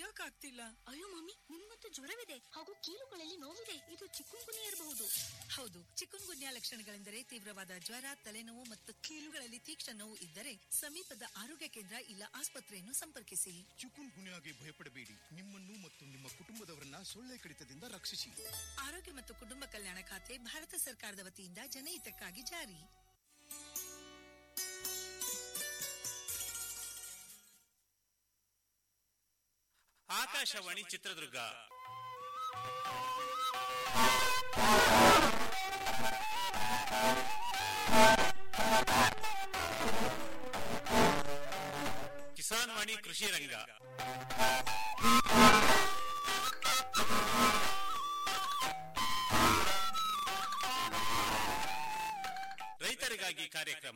ನಡೆಯೋಕಾಗ್ತಿಲ್ಲ ಅಯ್ಯೋ ಮಮ್ಮಿ ನಿಮ್ಮಂತೂ ಜ್ವರವಿದೆ ಹಾಗೂ ಕೀಲುಗಳಲ್ಲಿ ನೋವಿದೆ ಇದು ಚಿಕ್ಕುಂಗುನಿ ಇರಬಹುದು ಹೌದು ಚಿಕನ್ ಗುನ್ಯಾ ಲಕ್ಷಣಗಳೆಂದರೆ ತೀವ್ರವಾದ ಜ್ವರ ತಲೆನೋವು ಮತ್ತು ಕೀಲುಗಳಲ್ಲಿ ತೀಕ್ಷ್ಣ ನೋವು ಇದ್ದರೆ ಸಮೀಪದ ಆರೋಗ್ಯ ಕೇಂದ್ರ ಇಲ್ಲ ಆಸ್ಪತ್ರೆಯನ್ನು ಸಂಪರ್ಕಿಸಿ ಚಿಕುನ್ ಗುನ್ಯಾಗೆ ಭಯಪಡಬೇಡಿ ನಿಮ್ಮನ್ನು ಮತ್ತು ನಿಮ್ಮ ಕುಟುಂಬದವರನ್ನ ಸೊಳ್ಳೆ ಕಡಿತದಿಂದ ರಕ್ಷಿಸಿ ಆರೋಗ್ಯ ಮತ್ತು ಕುಟುಂಬ ಕಲ್ಯಾಣ ಖಾತೆ ಭಾರತ ಸರ್ಕಾರದ ವತಿಯಿಂದ ಜನಹಿತಕ್ಕಾಗಿ ಜಾರಿ ಆಕಾಶವಾಣಿ ಚಿತ್ರದುರ್ಗ ಕಿಸಾನ್ ವಾಣಿ ಕೃಷಿ ರಂಗ ರೈತರಿಗಾಗಿ ಕಾರ್ಯಕ್ರಮ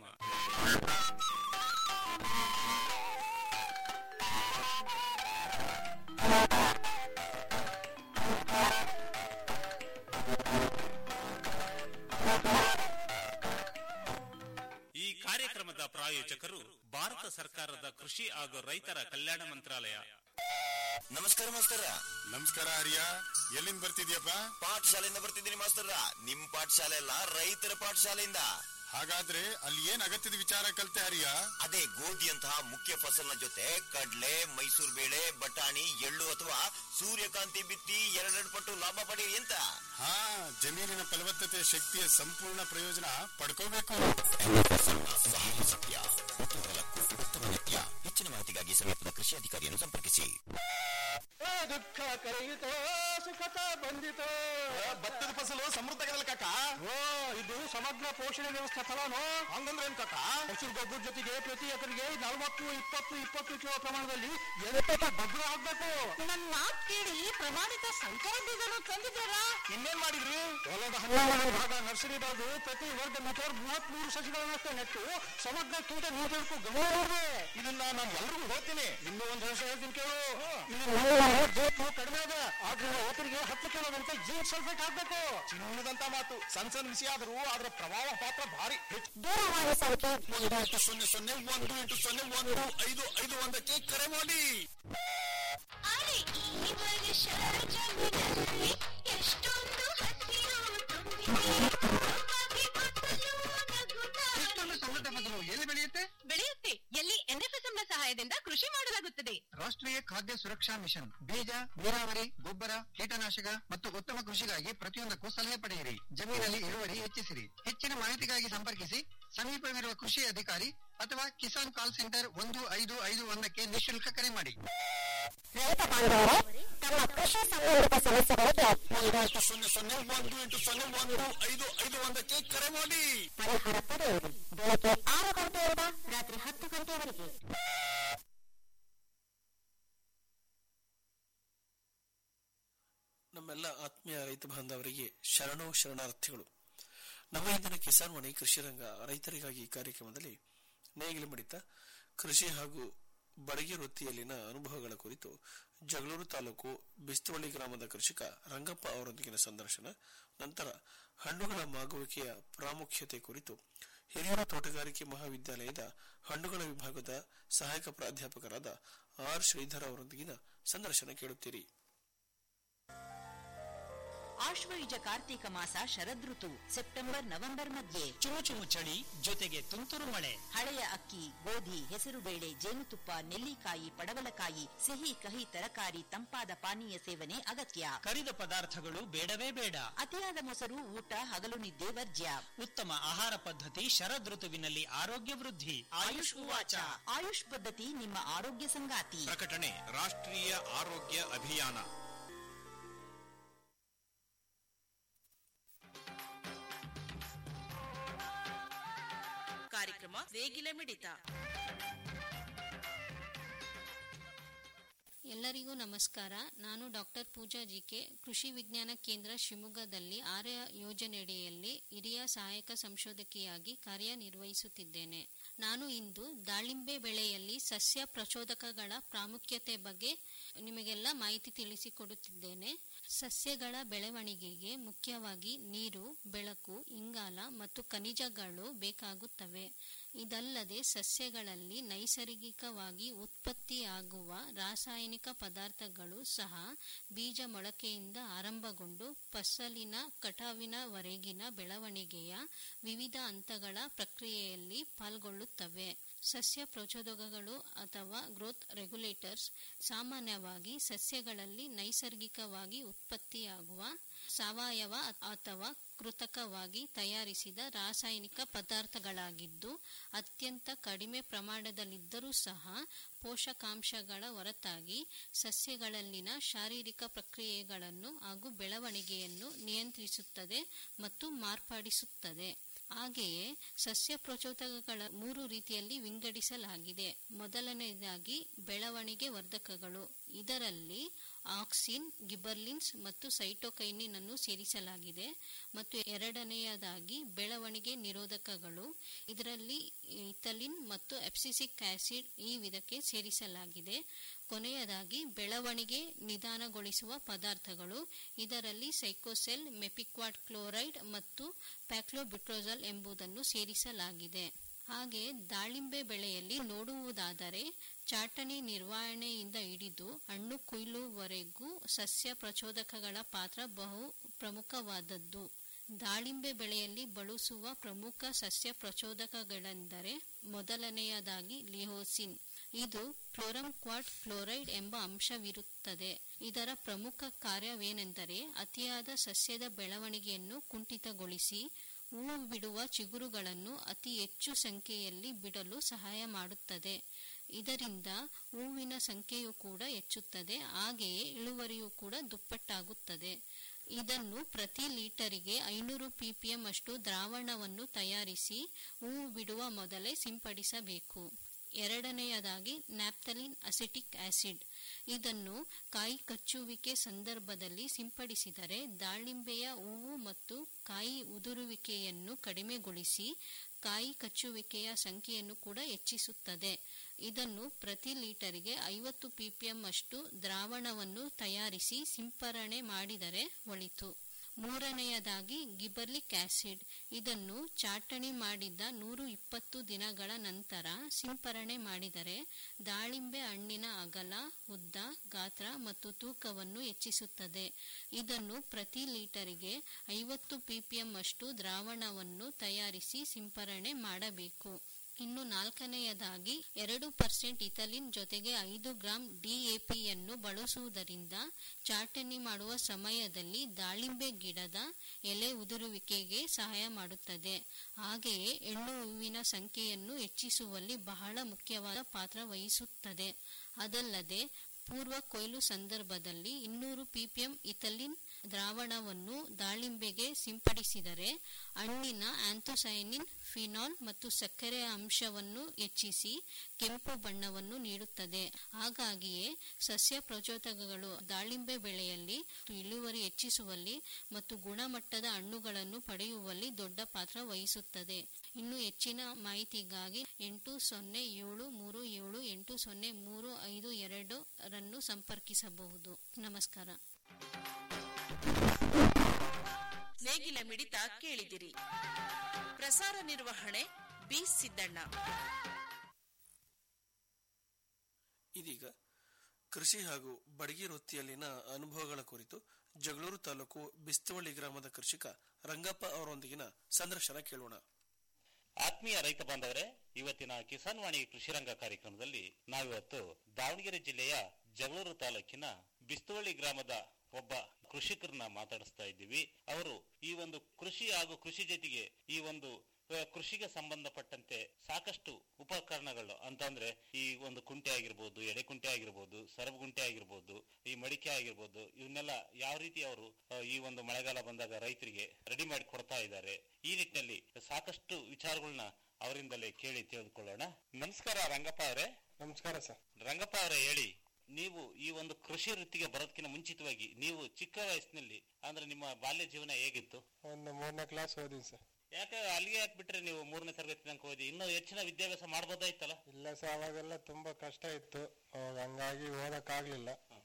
ಈ ಕಾರ್ಯಕ್ರಮದ ಪ್ರಾಯೋಜಕರು ಭಾರತ ಸರ್ಕಾರದ ಕೃಷಿ ಹಾಗೂ ರೈತರ ಕಲ್ಯಾಣ ಮಂತ್ರಾಲಯ ನಮಸ್ಕಾರ ಮಾಸ್ತರ ನಮಸ್ಕಾರ ಹರಿಯ ಎಲ್ಲಿಂದ ಬರ್ತಿದ್ಯಪ್ಪ ಪಾಠಶಾಲೆಯಿಂದ ಬರ್ತಿದ್ದೀನಿ ಮಾಸ್ತರ ನಿಮ್ ಪಾಠಶಾಲೆ ಅಲ್ಲ ರೈತರ ಪಾಠಶಾಲೆಯಿಂದ ಹಾಗಾದ್ರೆ ಅಲ್ಲಿ ಏನ್ ಅಗತ್ಯದ ವಿಚಾರ ಕಲ್ತೆ ಹರಿಯ ಅದೇ ಗೋಧಿಯಂತಹ ಮುಖ್ಯ ಫಸಲಿನ ಜೊತೆ ಕಡ್ಲೆ ಮೈಸೂರು ಬೇಳೆ ಬಟಾಣಿ ಎಳ್ಳು ಅಥವಾ ಸೂರ್ಯಕಾಂತಿ ಬಿತ್ತಿ ಎರಡೆರಡು ಪಟ್ಟು ಲಾಭ ಪಡೆಯಿರಿ ಅಂತ ಹಾ ಜಮೀನಿನ ಫಲವತ್ತತೆ ಶಕ್ತಿಯ ಸಂಪೂರ್ಣ ಪ್ರಯೋಜನ ಪಡ್ಕೋಬೇಕು ಸಹಾಯ ಸತ್ಯ ಉತ್ತಮ ಲಕ್ಕು ಉತ್ತಮ ನಿತ್ಯ ಹೆಚ್ಚಿನ ಮಾಹಿತಿಗಾಗಿ ಸಮೀಪದ ಕೃಷಿ ಅಧಿಕಾರಿಯನ್ನು ಸಂಪರ್ಕಿಸಿ ದುಃಖ ಕರೆಯಿತೋ ಸುಖತ ಬಂದಿತೋ ಭತ್ತದ ಫಸಲು ಸಮೃದ್ಧಗದಲ್ಲ ಕಾಕ ಓ ಇದು ಸಮಗ್ರ ಪೋಷಣೆ ವ್ಯವಸ್ಥೆ ಫಲನೋ ಹಂಗಂದ್ರೆ ಏನ್ ಕಾಕ ಹಸಿರು ಗೊಬ್ಬರ ಜೊತೆಗೆ ಪ್ರತಿ ಎಕರೆಗೆ ನಲವತ್ತು ಇಪ್ಪತ್ತು ಇಪ್ಪತ್ತು ಕಿಲೋ ಪ್ರಮಾಣದಲ್ಲಿ ಎರೆಪಟ ಗೊಬ್ಬರ ಹಾಕ್ಬೇಕು ನನ್ನ ಮಾತು ಕೇಳಿ ಪ್ರಮಾಣಿತ ಸಂಕರ ಬೀಜನು ತಂದಿದ್ದೀರಾ ಇನ್ನೇನ್ ಮಾಡಿದ್ರಿ ಹೊಲದ ಹನ್ನೆರಡು ಭಾಗ ನರ್ಸರಿ ಬಾರ್ದು ಪ್ರತಿ ವರ್ಗ ಮೀಟರ್ ಮೂವತ್ತ್ ಮೂರು ಸಸಿಗಳನ್ನಷ್ಟೇ ನೆಟ್ಟು ಸಮಗ್ರ ಕೀಟ ನೀಡಬೇಕು ಗಮನ ಇದನ್ನ ನಾನು ಎಲ್ರಿಗೂ ಹೋಗ್ತೀನಿ ಇನ್ನು ಒಂದು ವರ್ಷ ಹೇಳ್ತೀನಿ ಕೇಳು ಇದು ಜೇಪು ಕಡಿಮೆ ಇದೆ ಆದ್ರಿಂದ ಒಬ್ಬರಿಗೆ ಹತ್ತು ಕಿಲೋದಂತೆ ಜಿಂಕ್ ಸಲ್ಫೇಟ್ ಹಾಕ್ಬೇಕು ಚಿನ್ನದಂತ ಮಾತು ಸಣ್ಣ ಸಣ್ಣ ವಿಷಯ ಆದ್ರೂ ಅದರ ಪ್ರಭಾವ ಪಾತ್ರ ಭಾರಿ ಹೆಚ್ಚು ದೂರವಾಣಿ ಸಂಖ್ಯೆ ಎಂಟು ಸೊನ್ನೆ ಸೊನ್ನೆ ಒಂದು ಎಂಟು ಸೊನ್ನೆ ಒಂದು ಐದು ಐದು ಒಂದಕ್ಕೆ ಕರೆ ಮಾಡಿ ಅರೆ ಈ ವರ್ಷ ಜಮೀನಲ್ಲಿ ಎಷ್ಟೊಂದು ಹಸಿರು ತುಂಬಿದೆ ಎಲ್ಲಿ ಬೆಳೆಯುತ್ತೆ ಬೆಳೆಯುತ್ತೆ ಎಲ್ಲಿ ಎನ್ಎಫ್ಎಸ್ಎಂ ನ ಸಹಾಯದಿಂದ ಕೃಷಿ ಮಾಡಲಾಗುತ್ತದೆ ರಾಷ್ಟ್ರೀಯ ಖಾದ್ಯ ಸುರಕ್ಷಾ ಮಿಷನ್ ಬೀಜ ನೀರಾವರಿ ಗೊಬ್ಬರ ಕೀಟನಾಶಕ ಮತ್ತು ಉತ್ತಮ ಕೃಷಿಗಾಗಿ ಪ್ರತಿಯೊಂದಕ್ಕೂ ಸಲಹೆ ಪಡೆಯಿರಿ ಜಮೀನಲ್ಲಿ ಇಳುವರಿ ಹೆಚ್ಚಿಸಿರಿ ಹೆಚ್ಚಿನ ಮಾಹಿತಿಗಾಗಿ ಸಂಪರ್ಕಿಸಿ ಸಮೀಪವಿರುವ ಕೃಷಿ ಅಧಿಕಾರಿ ಅಥವಾ ಕಿಸಾನ್ ಕಾಲ್ ಸೆಂಟರ್ ಒಂದು ಐದು ಐದು ಒಂದಕ್ಕೆ ನಿಶುಲ್ಕ ಕರೆ ಮಾಡಿ ರೈತ ಬಾಂಧವರೇ ತಮ್ಮ ಕೃಷಿ ಸಂಬಂಧಿತ ಸಮಸ್ಯೆಗಳಿಗೆ ಎಂಟು ಸೊನ್ನೆ ಸೊನ್ನೆ ಒಂದು ಎಂಟು ಸೊನ್ನೆ ಒಂದು ಐದು ಐದು ಒಂದಕ್ಕೆ ಕರೆ ಮಾಡಿ ಪರಿಹಾರ ಪಡೆಯಿರಿ ಬೆಳಗ್ಗೆ ಆರು ಗಂಟೆಯಿಂದ ರಾತ್ರಿ ಹತ್ತು ಗಂಟೆಯವರೆಗೆ ನಮ್ಮೆಲ್ಲ ಆತ್ಮೀಯ ರೈತ ಬಾಂಧವರಿಗೆ ಶರಣು ಶರಣಾರ್ಥಿಗಳು ನಮ್ಮ ಇಂದಿನ ಕಿಸಾನ್ ವಾಣಿ ಕೃಷಿ ರಂಗ ರೈತರಿಗಾಗಿ ಈ ಕಾರ್ಯಕ್ರಮದಲ್ಲಿ ನೇಗಿಲು ಮಡಿತ ಕೃಷಿ ಹಾಗೂ ಬಡಗಿ ವೃತ್ತಿಯಲ್ಲಿನ ಅನುಭವಗಳ ಕುರಿತು ಜಗಳೂರು ತಾಲೂಕು ಬಿಸ್ತವಳ್ಳಿ ಗ್ರಾಮದ ಕೃಷಿಕ ರಂಗಪ್ಪ ಅವರೊಂದಿಗಿನ ಸಂದರ್ಶನ ನಂತರ ಹಣ್ಣುಗಳ ಮಾಗುವಿಕೆಯ ಪ್ರಾಮುಖ್ಯತೆ ಕುರಿತು ಹಿರಿಯೂರು ತೋಟಗಾರಿಕೆ ಮಹಾವಿದ್ಯಾಲಯದ ಹಣ್ಣುಗಳ ವಿಭಾಗದ ಸಹಾಯಕ ಪ್ರಾಧ್ಯಾಪಕರಾದ ಆರ್ ಶ್ರೀಧರ್ ಅವರೊಂದಿಗಿನ ಸಂದರ್ಶನ ಕೇಳುತ್ತೀರಿ ಆಶ್ವಯುಜ ಕಾರ್ತೀಕ ಮಾಸ ಶರದೃತು ಸೆಪ್ಟೆಂಬರ್ ನವೆಂಬರ್ ಮಧ್ಯೆ ಚುಮು ಚುಮು ಚಳಿ ಜೊತೆಗೆ ತುಂತುರು ಮಳೆ ಹಳೆಯ ಅಕ್ಕಿ ಗೋಧಿ ಹೆಸರುಬೇಳೆ ಜೇನುತುಪ್ಪ ನೆಲ್ಲಿಕಾಯಿ ಪಡವಲಕಾಯಿ ಸಿಹಿ ಕಹಿ ತರಕಾರಿ ತಂಪಾದ ಪಾನೀಯ ಸೇವನೆ ಅಗತ್ಯ ಕರಿದ ಪದಾರ್ಥಗಳು ಬೇಡವೇ ಬೇಡ ಅತಿಯಾದ ಮೊಸರು ಊಟ ಹಗಲು ನಿದ್ದೆ ವರ್ಜ್ಯ ಉತ್ತಮ ಆಹಾರ ಪದ್ಧತಿ ಶರದೃತುವಿನಲ್ಲಿ ಆರೋಗ್ಯ ವೃದ್ಧಿ ಆಯುಷ್ ಉವಾಚ ಆಯುಷ್ ಪದ್ಧತಿ ನಿಮ್ಮ ಆರೋಗ್ಯ ಸಂಗಾತಿ ಪ್ರಕಟಣೆ ರಾಷ್ಟ್ರೀಯ ಆರೋಗ್ಯ ಅಭಿಯಾನ ಕಾರ್ಯಕ್ರಮ ವೇಗಿಲ ಮಿಡಿತ ಎಲ್ಲರಿಗೂ ನಮಸ್ಕಾರ ನಾನು ಡಾಕ್ಟರ್ ಪೂಜಾ ಜಿಕೆ ಕೃಷಿ ವಿಜ್ಞಾನ ಕೇಂದ್ರ ಶಿವಮೊಗ್ಗದಲ್ಲಿ ಆರ್ಯ ಯೋಜನೆಯಡಿಯಲ್ಲಿ ಹಿರಿಯ ಸಹಾಯಕ ಸಂಶೋಧಕಿಯಾಗಿ ಕಾರ್ಯನಿರ್ವಹಿಸುತ್ತಿದ್ದೇನೆ ನಾನು ಇಂದು ದಾಳಿಂಬೆ ಬೆಳೆಯಲ್ಲಿ ಸಸ್ಯ ಪ್ರಚೋದಕಗಳ ಪ್ರಾಮುಖ್ಯತೆ ಬಗ್ಗೆ ನಿಮಗೆಲ್ಲ ಮಾಹಿತಿ ತಿಳಿಸಿಕೊಡುತ್ತಿದ್ದೇನೆ ಸಸ್ಯಗಳ ಬೆಳವಣಿಗೆಗೆ ಮುಖ್ಯವಾಗಿ ನೀರು ಬೆಳಕು ಇಂಗಾಲ ಮತ್ತು ಖನಿಜಗಳು ಬೇಕಾಗುತ್ತವೆ ಇದಲ್ಲದೆ ಸಸ್ಯಗಳಲ್ಲಿ ನೈಸರ್ಗಿಕವಾಗಿ ಉತ್ಪತ್ತಿಯಾಗುವ ರಾಸಾಯನಿಕ ಪದಾರ್ಥಗಳು ಸಹ ಬೀಜ ಮೊಳಕೆಯಿಂದ ಆರಂಭಗೊಂಡು ಫಸಲಿನ ಕಟಾವಿನವರೆಗಿನ ಬೆಳವಣಿಗೆಯ ವಿವಿಧ ಹಂತಗಳ ಪ್ರಕ್ರಿಯೆಯಲ್ಲಿ ಪಾಲ್ಗೊಳ್ಳುತ್ತವೆ ಸಸ್ಯ ಪ್ರಚೋದಕಗಳು ಅಥವಾ ಗ್ರೋತ್ ರೆಗ್ಯುಲೇಟರ್ಸ್ ಸಾಮಾನ್ಯವಾಗಿ ಸಸ್ಯಗಳಲ್ಲಿ ನೈಸರ್ಗಿಕವಾಗಿ ಉತ್ಪತ್ತಿಯಾಗುವ ಸಾವಯವ ಅಥವಾ ಕೃತಕವಾಗಿ ತಯಾರಿಸಿದ ರಾಸಾಯನಿಕ ಪದಾರ್ಥಗಳಾಗಿದ್ದು ಅತ್ಯಂತ ಕಡಿಮೆ ಪ್ರಮಾಣದಲ್ಲಿದ್ದರೂ ಸಹ ಪೋಷಕಾಂಶಗಳ ಹೊರತಾಗಿ ಸಸ್ಯಗಳಲ್ಲಿನ ಶಾರೀರಿಕ ಪ್ರಕ್ರಿಯೆಗಳನ್ನು ಹಾಗೂ ಬೆಳವಣಿಗೆಯನ್ನು ನಿಯಂತ್ರಿಸುತ್ತದೆ ಮತ್ತು ಮಾರ್ಪಡಿಸುತ್ತದೆ ಹಾಗೆಯೇ ಸಸ್ಯ ಪ್ರಚೋದಕಗಳ ಮೂರು ರೀತಿಯಲ್ಲಿ ವಿಂಗಡಿಸಲಾಗಿದೆ ಮೊದಲನೆಯದಾಗಿ ಬೆಳವಣಿಗೆ ವರ್ಧಕಗಳು ಇದರಲ್ಲಿ ಆಕ್ಸಿನ್ ಗಿಬರ್ಲಿನ್ಸ್ ಮತ್ತು ಸೈಟೋಕೈನಿನ್ ಅನ್ನು ಸೇರಿಸಲಾಗಿದೆ ಮತ್ತು ಎರಡನೆಯದಾಗಿ ಬೆಳವಣಿಗೆ ನಿರೋಧಕಗಳು ಇದರಲ್ಲಿ ಇಥಲಿನ್ ಮತ್ತು ಎಪ್ಸಿಸಿಕ್ ಆಸಿಡ್ ಈ ವಿಧಕ್ಕೆ ಸೇರಿಸಲಾಗಿದೆ ಕೊನೆಯದಾಗಿ ಬೆಳವಣಿಗೆ ನಿಧಾನಗೊಳಿಸುವ ಪದಾರ್ಥಗಳು ಇದರಲ್ಲಿ ಸೈಕೋಸೆಲ್ ಮೆಪಿಕ್ವಾಡ್ ಕ್ಲೋರೈಡ್ ಮತ್ತು ಪ್ಯಾಕ್ಲೋಬಿಟ್ರೋಜಲ್ ಎಂಬುದನ್ನು ಸೇರಿಸಲಾಗಿದೆ ಹಾಗೆ ದಾಳಿಂಬೆ ಬೆಳೆಯಲ್ಲಿ ನೋಡುವುದಾದರೆ ಚಾಟಣಿ ನಿರ್ವಹಣೆಯಿಂದ ಹಿಡಿದು ಹಣ್ಣು ಕೊಯ್ಲುವರೆಗೂ ಸಸ್ಯ ಪ್ರಚೋದಕಗಳ ಪಾತ್ರ ಬಹು ಪ್ರಮುಖವಾದದ್ದು ದಾಳಿಂಬೆ ಬೆಳೆಯಲ್ಲಿ ಬಳಸುವ ಪ್ರಮುಖ ಸಸ್ಯ ಪ್ರಚೋದಕಗಳೆಂದರೆ ಮೊದಲನೆಯದಾಗಿ ಲಿಹೋಸಿನ್ ಇದು ಕ್ಲೋರಮ್ ಕ್ವಾಡ್ ಫ್ಲೋರೈಡ್ ಎಂಬ ಅಂಶವಿರುತ್ತದೆ ಇದರ ಪ್ರಮುಖ ಕಾರ್ಯವೇನೆಂದರೆ ಅತಿಯಾದ ಸಸ್ಯದ ಬೆಳವಣಿಗೆಯನ್ನು ಕುಂಠಿತಗೊಳಿಸಿ ಹೂವು ಬಿಡುವ ಚಿಗುರುಗಳನ್ನು ಅತಿ ಹೆಚ್ಚು ಸಂಖ್ಯೆಯಲ್ಲಿ ಬಿಡಲು ಸಹಾಯ ಮಾಡುತ್ತದೆ ಇದರಿಂದ ಹೂವಿನ ಸಂಖ್ಯೆಯು ಕೂಡ ಹೆಚ್ಚುತ್ತದೆ ಹಾಗೆಯೇ ಇಳುವರಿಯೂ ಕೂಡ ದುಪ್ಪಟ್ಟಾಗುತ್ತದೆ ಇದನ್ನು ಪ್ರತಿ ಲೀಟರಿಗೆ ಐನೂರು ಪಿಪಿಎಂ ಅಷ್ಟು ದ್ರಾವಣವನ್ನು ತಯಾರಿಸಿ ಹೂವು ಬಿಡುವ ಮೊದಲೇ ಸಿಂಪಡಿಸಬೇಕು ಎರಡನೆಯದಾಗಿ ನ್ಯಾಪ್ತಲಿನ್ ಅಸಿಟಿಕ್ ಆಸಿಡ್ ಇದನ್ನು ಕಾಯಿ ಕಚ್ಚುವಿಕೆ ಸಂದರ್ಭದಲ್ಲಿ ಸಿಂಪಡಿಸಿದರೆ ದಾಳಿಂಬೆಯ ಹೂವು ಮತ್ತು ಕಾಯಿ ಉದುರುವಿಕೆಯನ್ನು ಕಡಿಮೆಗೊಳಿಸಿ ಕಾಯಿ ಕಚ್ಚುವಿಕೆಯ ಸಂಖ್ಯೆಯನ್ನು ಕೂಡ ಹೆಚ್ಚಿಸುತ್ತದೆ ಇದನ್ನು ಪ್ರತಿ ಲೀಟರ್ಗೆ ಐವತ್ತು ಪಿಪಿಎಂ ಅಷ್ಟು ದ್ರಾವಣವನ್ನು ತಯಾರಿಸಿ ಸಿಂಪರಣೆ ಮಾಡಿದರೆ ಒಳಿತು ಮೂರನೆಯದಾಗಿ ಗಿಬರ್ಲಿಕ್ ಆಸಿಡ್ ಇದನ್ನು ಚಾಟಣಿ ಮಾಡಿದ ನೂರು ಇಪ್ಪತ್ತು ದಿನಗಳ ನಂತರ ಸಿಂಪರಣೆ ಮಾಡಿದರೆ ದಾಳಿಂಬೆ ಹಣ್ಣಿನ ಅಗಲ ಉದ್ದ ಗಾತ್ರ ಮತ್ತು ತೂಕವನ್ನು ಹೆಚ್ಚಿಸುತ್ತದೆ ಇದನ್ನು ಪ್ರತಿ ಲೀಟರಿಗೆ ಐವತ್ತು ಪಿಪಿಎಂ ಅಷ್ಟು ದ್ರಾವಣವನ್ನು ತಯಾರಿಸಿ ಸಿಂಪರಣೆ ಮಾಡಬೇಕು ಇನ್ನು ನಾಲ್ಕನೆಯದಾಗಿ ಎರಡು ಪರ್ಸೆಂಟ್ ಇಥಲಿನ್ ಜೊತೆಗೆ ಐದು ಗ್ರಾಂ ಡಿಎಪಿಯನ್ನು ಬಳಸುವುದರಿಂದ ಚಾಟಣಿ ಮಾಡುವ ಸಮಯದಲ್ಲಿ ದಾಳಿಂಬೆ ಗಿಡದ ಎಲೆ ಉದುರುವಿಕೆಗೆ ಸಹಾಯ ಮಾಡುತ್ತದೆ ಹಾಗೆಯೇ ಹೆಣ್ಣು ಹೂವಿನ ಸಂಖ್ಯೆಯನ್ನು ಹೆಚ್ಚಿಸುವಲ್ಲಿ ಬಹಳ ಮುಖ್ಯವಾದ ಪಾತ್ರ ವಹಿಸುತ್ತದೆ ಅದಲ್ಲದೆ ಪೂರ್ವ ಕೊಯ್ಲು ಸಂದರ್ಭದಲ್ಲಿ ಇನ್ನೂರು ಪಿಪಿಎಂ ಇಥಲಿನ್ ದ್ರಾವಣವನ್ನು ದಾಳಿಂಬೆಗೆ ಸಿಂಪಡಿಸಿದರೆ ಹಣ್ಣಿನ ಆಂಥೋಸೈನಿನ್ ಫಿನಾಲ್ ಮತ್ತು ಸಕ್ಕರೆಯ ಅಂಶವನ್ನು ಹೆಚ್ಚಿಸಿ ಕೆಂಪು ಬಣ್ಣವನ್ನು ನೀಡುತ್ತದೆ ಹಾಗಾಗಿಯೇ ಸಸ್ಯ ಪ್ರಚೋದಕಗಳು ದಾಳಿಂಬೆ ಬೆಳೆಯಲ್ಲಿ ಇಳುವರಿ ಹೆಚ್ಚಿಸುವಲ್ಲಿ ಮತ್ತು ಗುಣಮಟ್ಟದ ಹಣ್ಣುಗಳನ್ನು ಪಡೆಯುವಲ್ಲಿ ದೊಡ್ಡ ಪಾತ್ರ ವಹಿಸುತ್ತದೆ ಇನ್ನು ಹೆಚ್ಚಿನ ಮಾಹಿತಿಗಾಗಿ ಎಂಟು ಸೊನ್ನೆ ಏಳು ಮೂರು ಏಳು ಎಂಟು ಸೊನ್ನೆ ಮೂರು ಐದು ಎರಡು ರನ್ನು ಸಂಪರ್ಕಿಸಬಹುದು ನಮಸ್ಕಾರ ನೇಗಿಲ ಮಿಡಿತ ಕೇಳಿದಿರಿ ಪ್ರಸಾರ ನಿರ್ವಹಣೆ ಬಿ ಸಿದ್ದಣ್ಣ ಇದೀಗ ಕೃಷಿ ಹಾಗೂ ಬಡಗಿ ವೃತ್ತಿಯಲ್ಲಿನ ಅನುಭವಗಳ ಕುರಿತು ಜಗಳೂರು ತಾಲೂಕು ಬಿಸ್ತವಳ್ಳಿ ಗ್ರಾಮದ ಕೃಷಿಕ ರಂಗಪ್ಪ ಅವರೊಂದಿಗಿನ ಸಂದರ್ಶನ ಕೇಳೋಣ ಆತ್ಮೀಯ ರೈತ ಬಾಂಧವರೇ ಇವತ್ತಿನ ಕಿಸಾನ್ ವಾಣಿ ಕೃಷಿರಂಗ ಕಾರ್ಯಕ್ರಮದಲ್ಲಿ ನಾವಿವತ್ತು ದಾವಣಗೆರೆ ಜಿಲ್ಲೆಯ ಜಗಳೂರು ತಾಲೂಕಿನ ಬಿಸ್ತವಳ್ಳಿ ಗ್ರಾಮದ ಒಬ್ಬ ಕೃಷಿಕರನ್ನ ಮಾತಾಡಿಸ್ತಾ ಇದ್ದೀವಿ ಅವರು ಈ ಒಂದು ಕೃಷಿ ಹಾಗೂ ಕೃಷಿ ಜೊತೆಗೆ ಈ ಒಂದು ಆ, ಕೃಷಿಗೆ ಸಂಬಂಧಪಟ್ಟಂತೆ ಸಾಕಷ್ಟು ಉಪಕರಣಗಳು ಅಂತಂದ್ರೆ ಈ ಒಂದು ಕುಂಟೆ ಆಗಿರ್ಬೋದು ಎಡೆ ಕುಂಟೆ ಆಗಿರ್ಬೋದು ಸರಬು ಗುಂಟೆ ಆಗಿರ್ಬೋದು ಈ ಮಡಿಕೆ ಆಗಿರ್ಬೋದು ಇವನ್ನೆಲ್ಲ ಯಾವ ರೀತಿ ಅವರು ಆ, ಈ ಒಂದು ಮಳೆಗಾಲ ಬಂದಾಗ ರೈತರಿಗೆ ರೆಡಿ ಮಾಡಿ ಕೊಡ್ತಾ ಇದ್ದಾರೆ ಈ ನಿಟ್ಟಿನಲ್ಲಿ ಸಾಕಷ್ಟು ವಿಚಾರಗಳನ್ನ ಅವರಿಂದಲೇ ಕೇಳಿ ತಿಳಿದುಕೊಳ್ಳೋಣ ನಮಸ್ಕಾರ ರಂಗಪ್ಪ ಅವರೇ ನಮಸ್ಕಾರ ಸರ್ ರಂಗಪ್ಪ ಅವರೇ ಹೇಳಿ ನೀವು ಈ ಒಂದು ಕೃಷಿ ವೃತ್ತಿಗೆ ಬರೋದಕ್ಕಿಂತ ಮುಂಚಿತವಾಗಿ ನೀವು ಚಿಕ್ಕ ವಯಸ್ಸಿನಲ್ಲಿ ಅಂದ್ರೆ ನಿಮ್ಮ ಬಾಲ್ಯ ಜೀವನ ಹೇಗಿತ್ತು ಒಂದು ಮೂರನೇ ಕ್ಲಾಸ್ ಓದಿನಿ ಸರ್ ಯಾಕೆ ಅಲ್ಲಿಗೆ ಹಾಕ್ಬಿಟ್ರೆ ನೀವು ಮೂರನೇ ತರಗತಿ ತನಕ ಓದಿ ಇನ್ನೂ ಹೆಚ್ಚಿನ ವಿದ್ಯಾಭ್ಯಾಸ ಮಾಡ್ಬೋದಾಯ್ತಲ್ಲ ಇಲ್ಲ ಸರ್ ಅವಾಗೆಲ್ಲ ತುಂಬಾ ಕಷ್ಟ ಇತ್ತು ಅವಾಗ ಹಂಗಾಗಿ ಓದಕ್ ಆಗ್ಲಿಲ್ಲ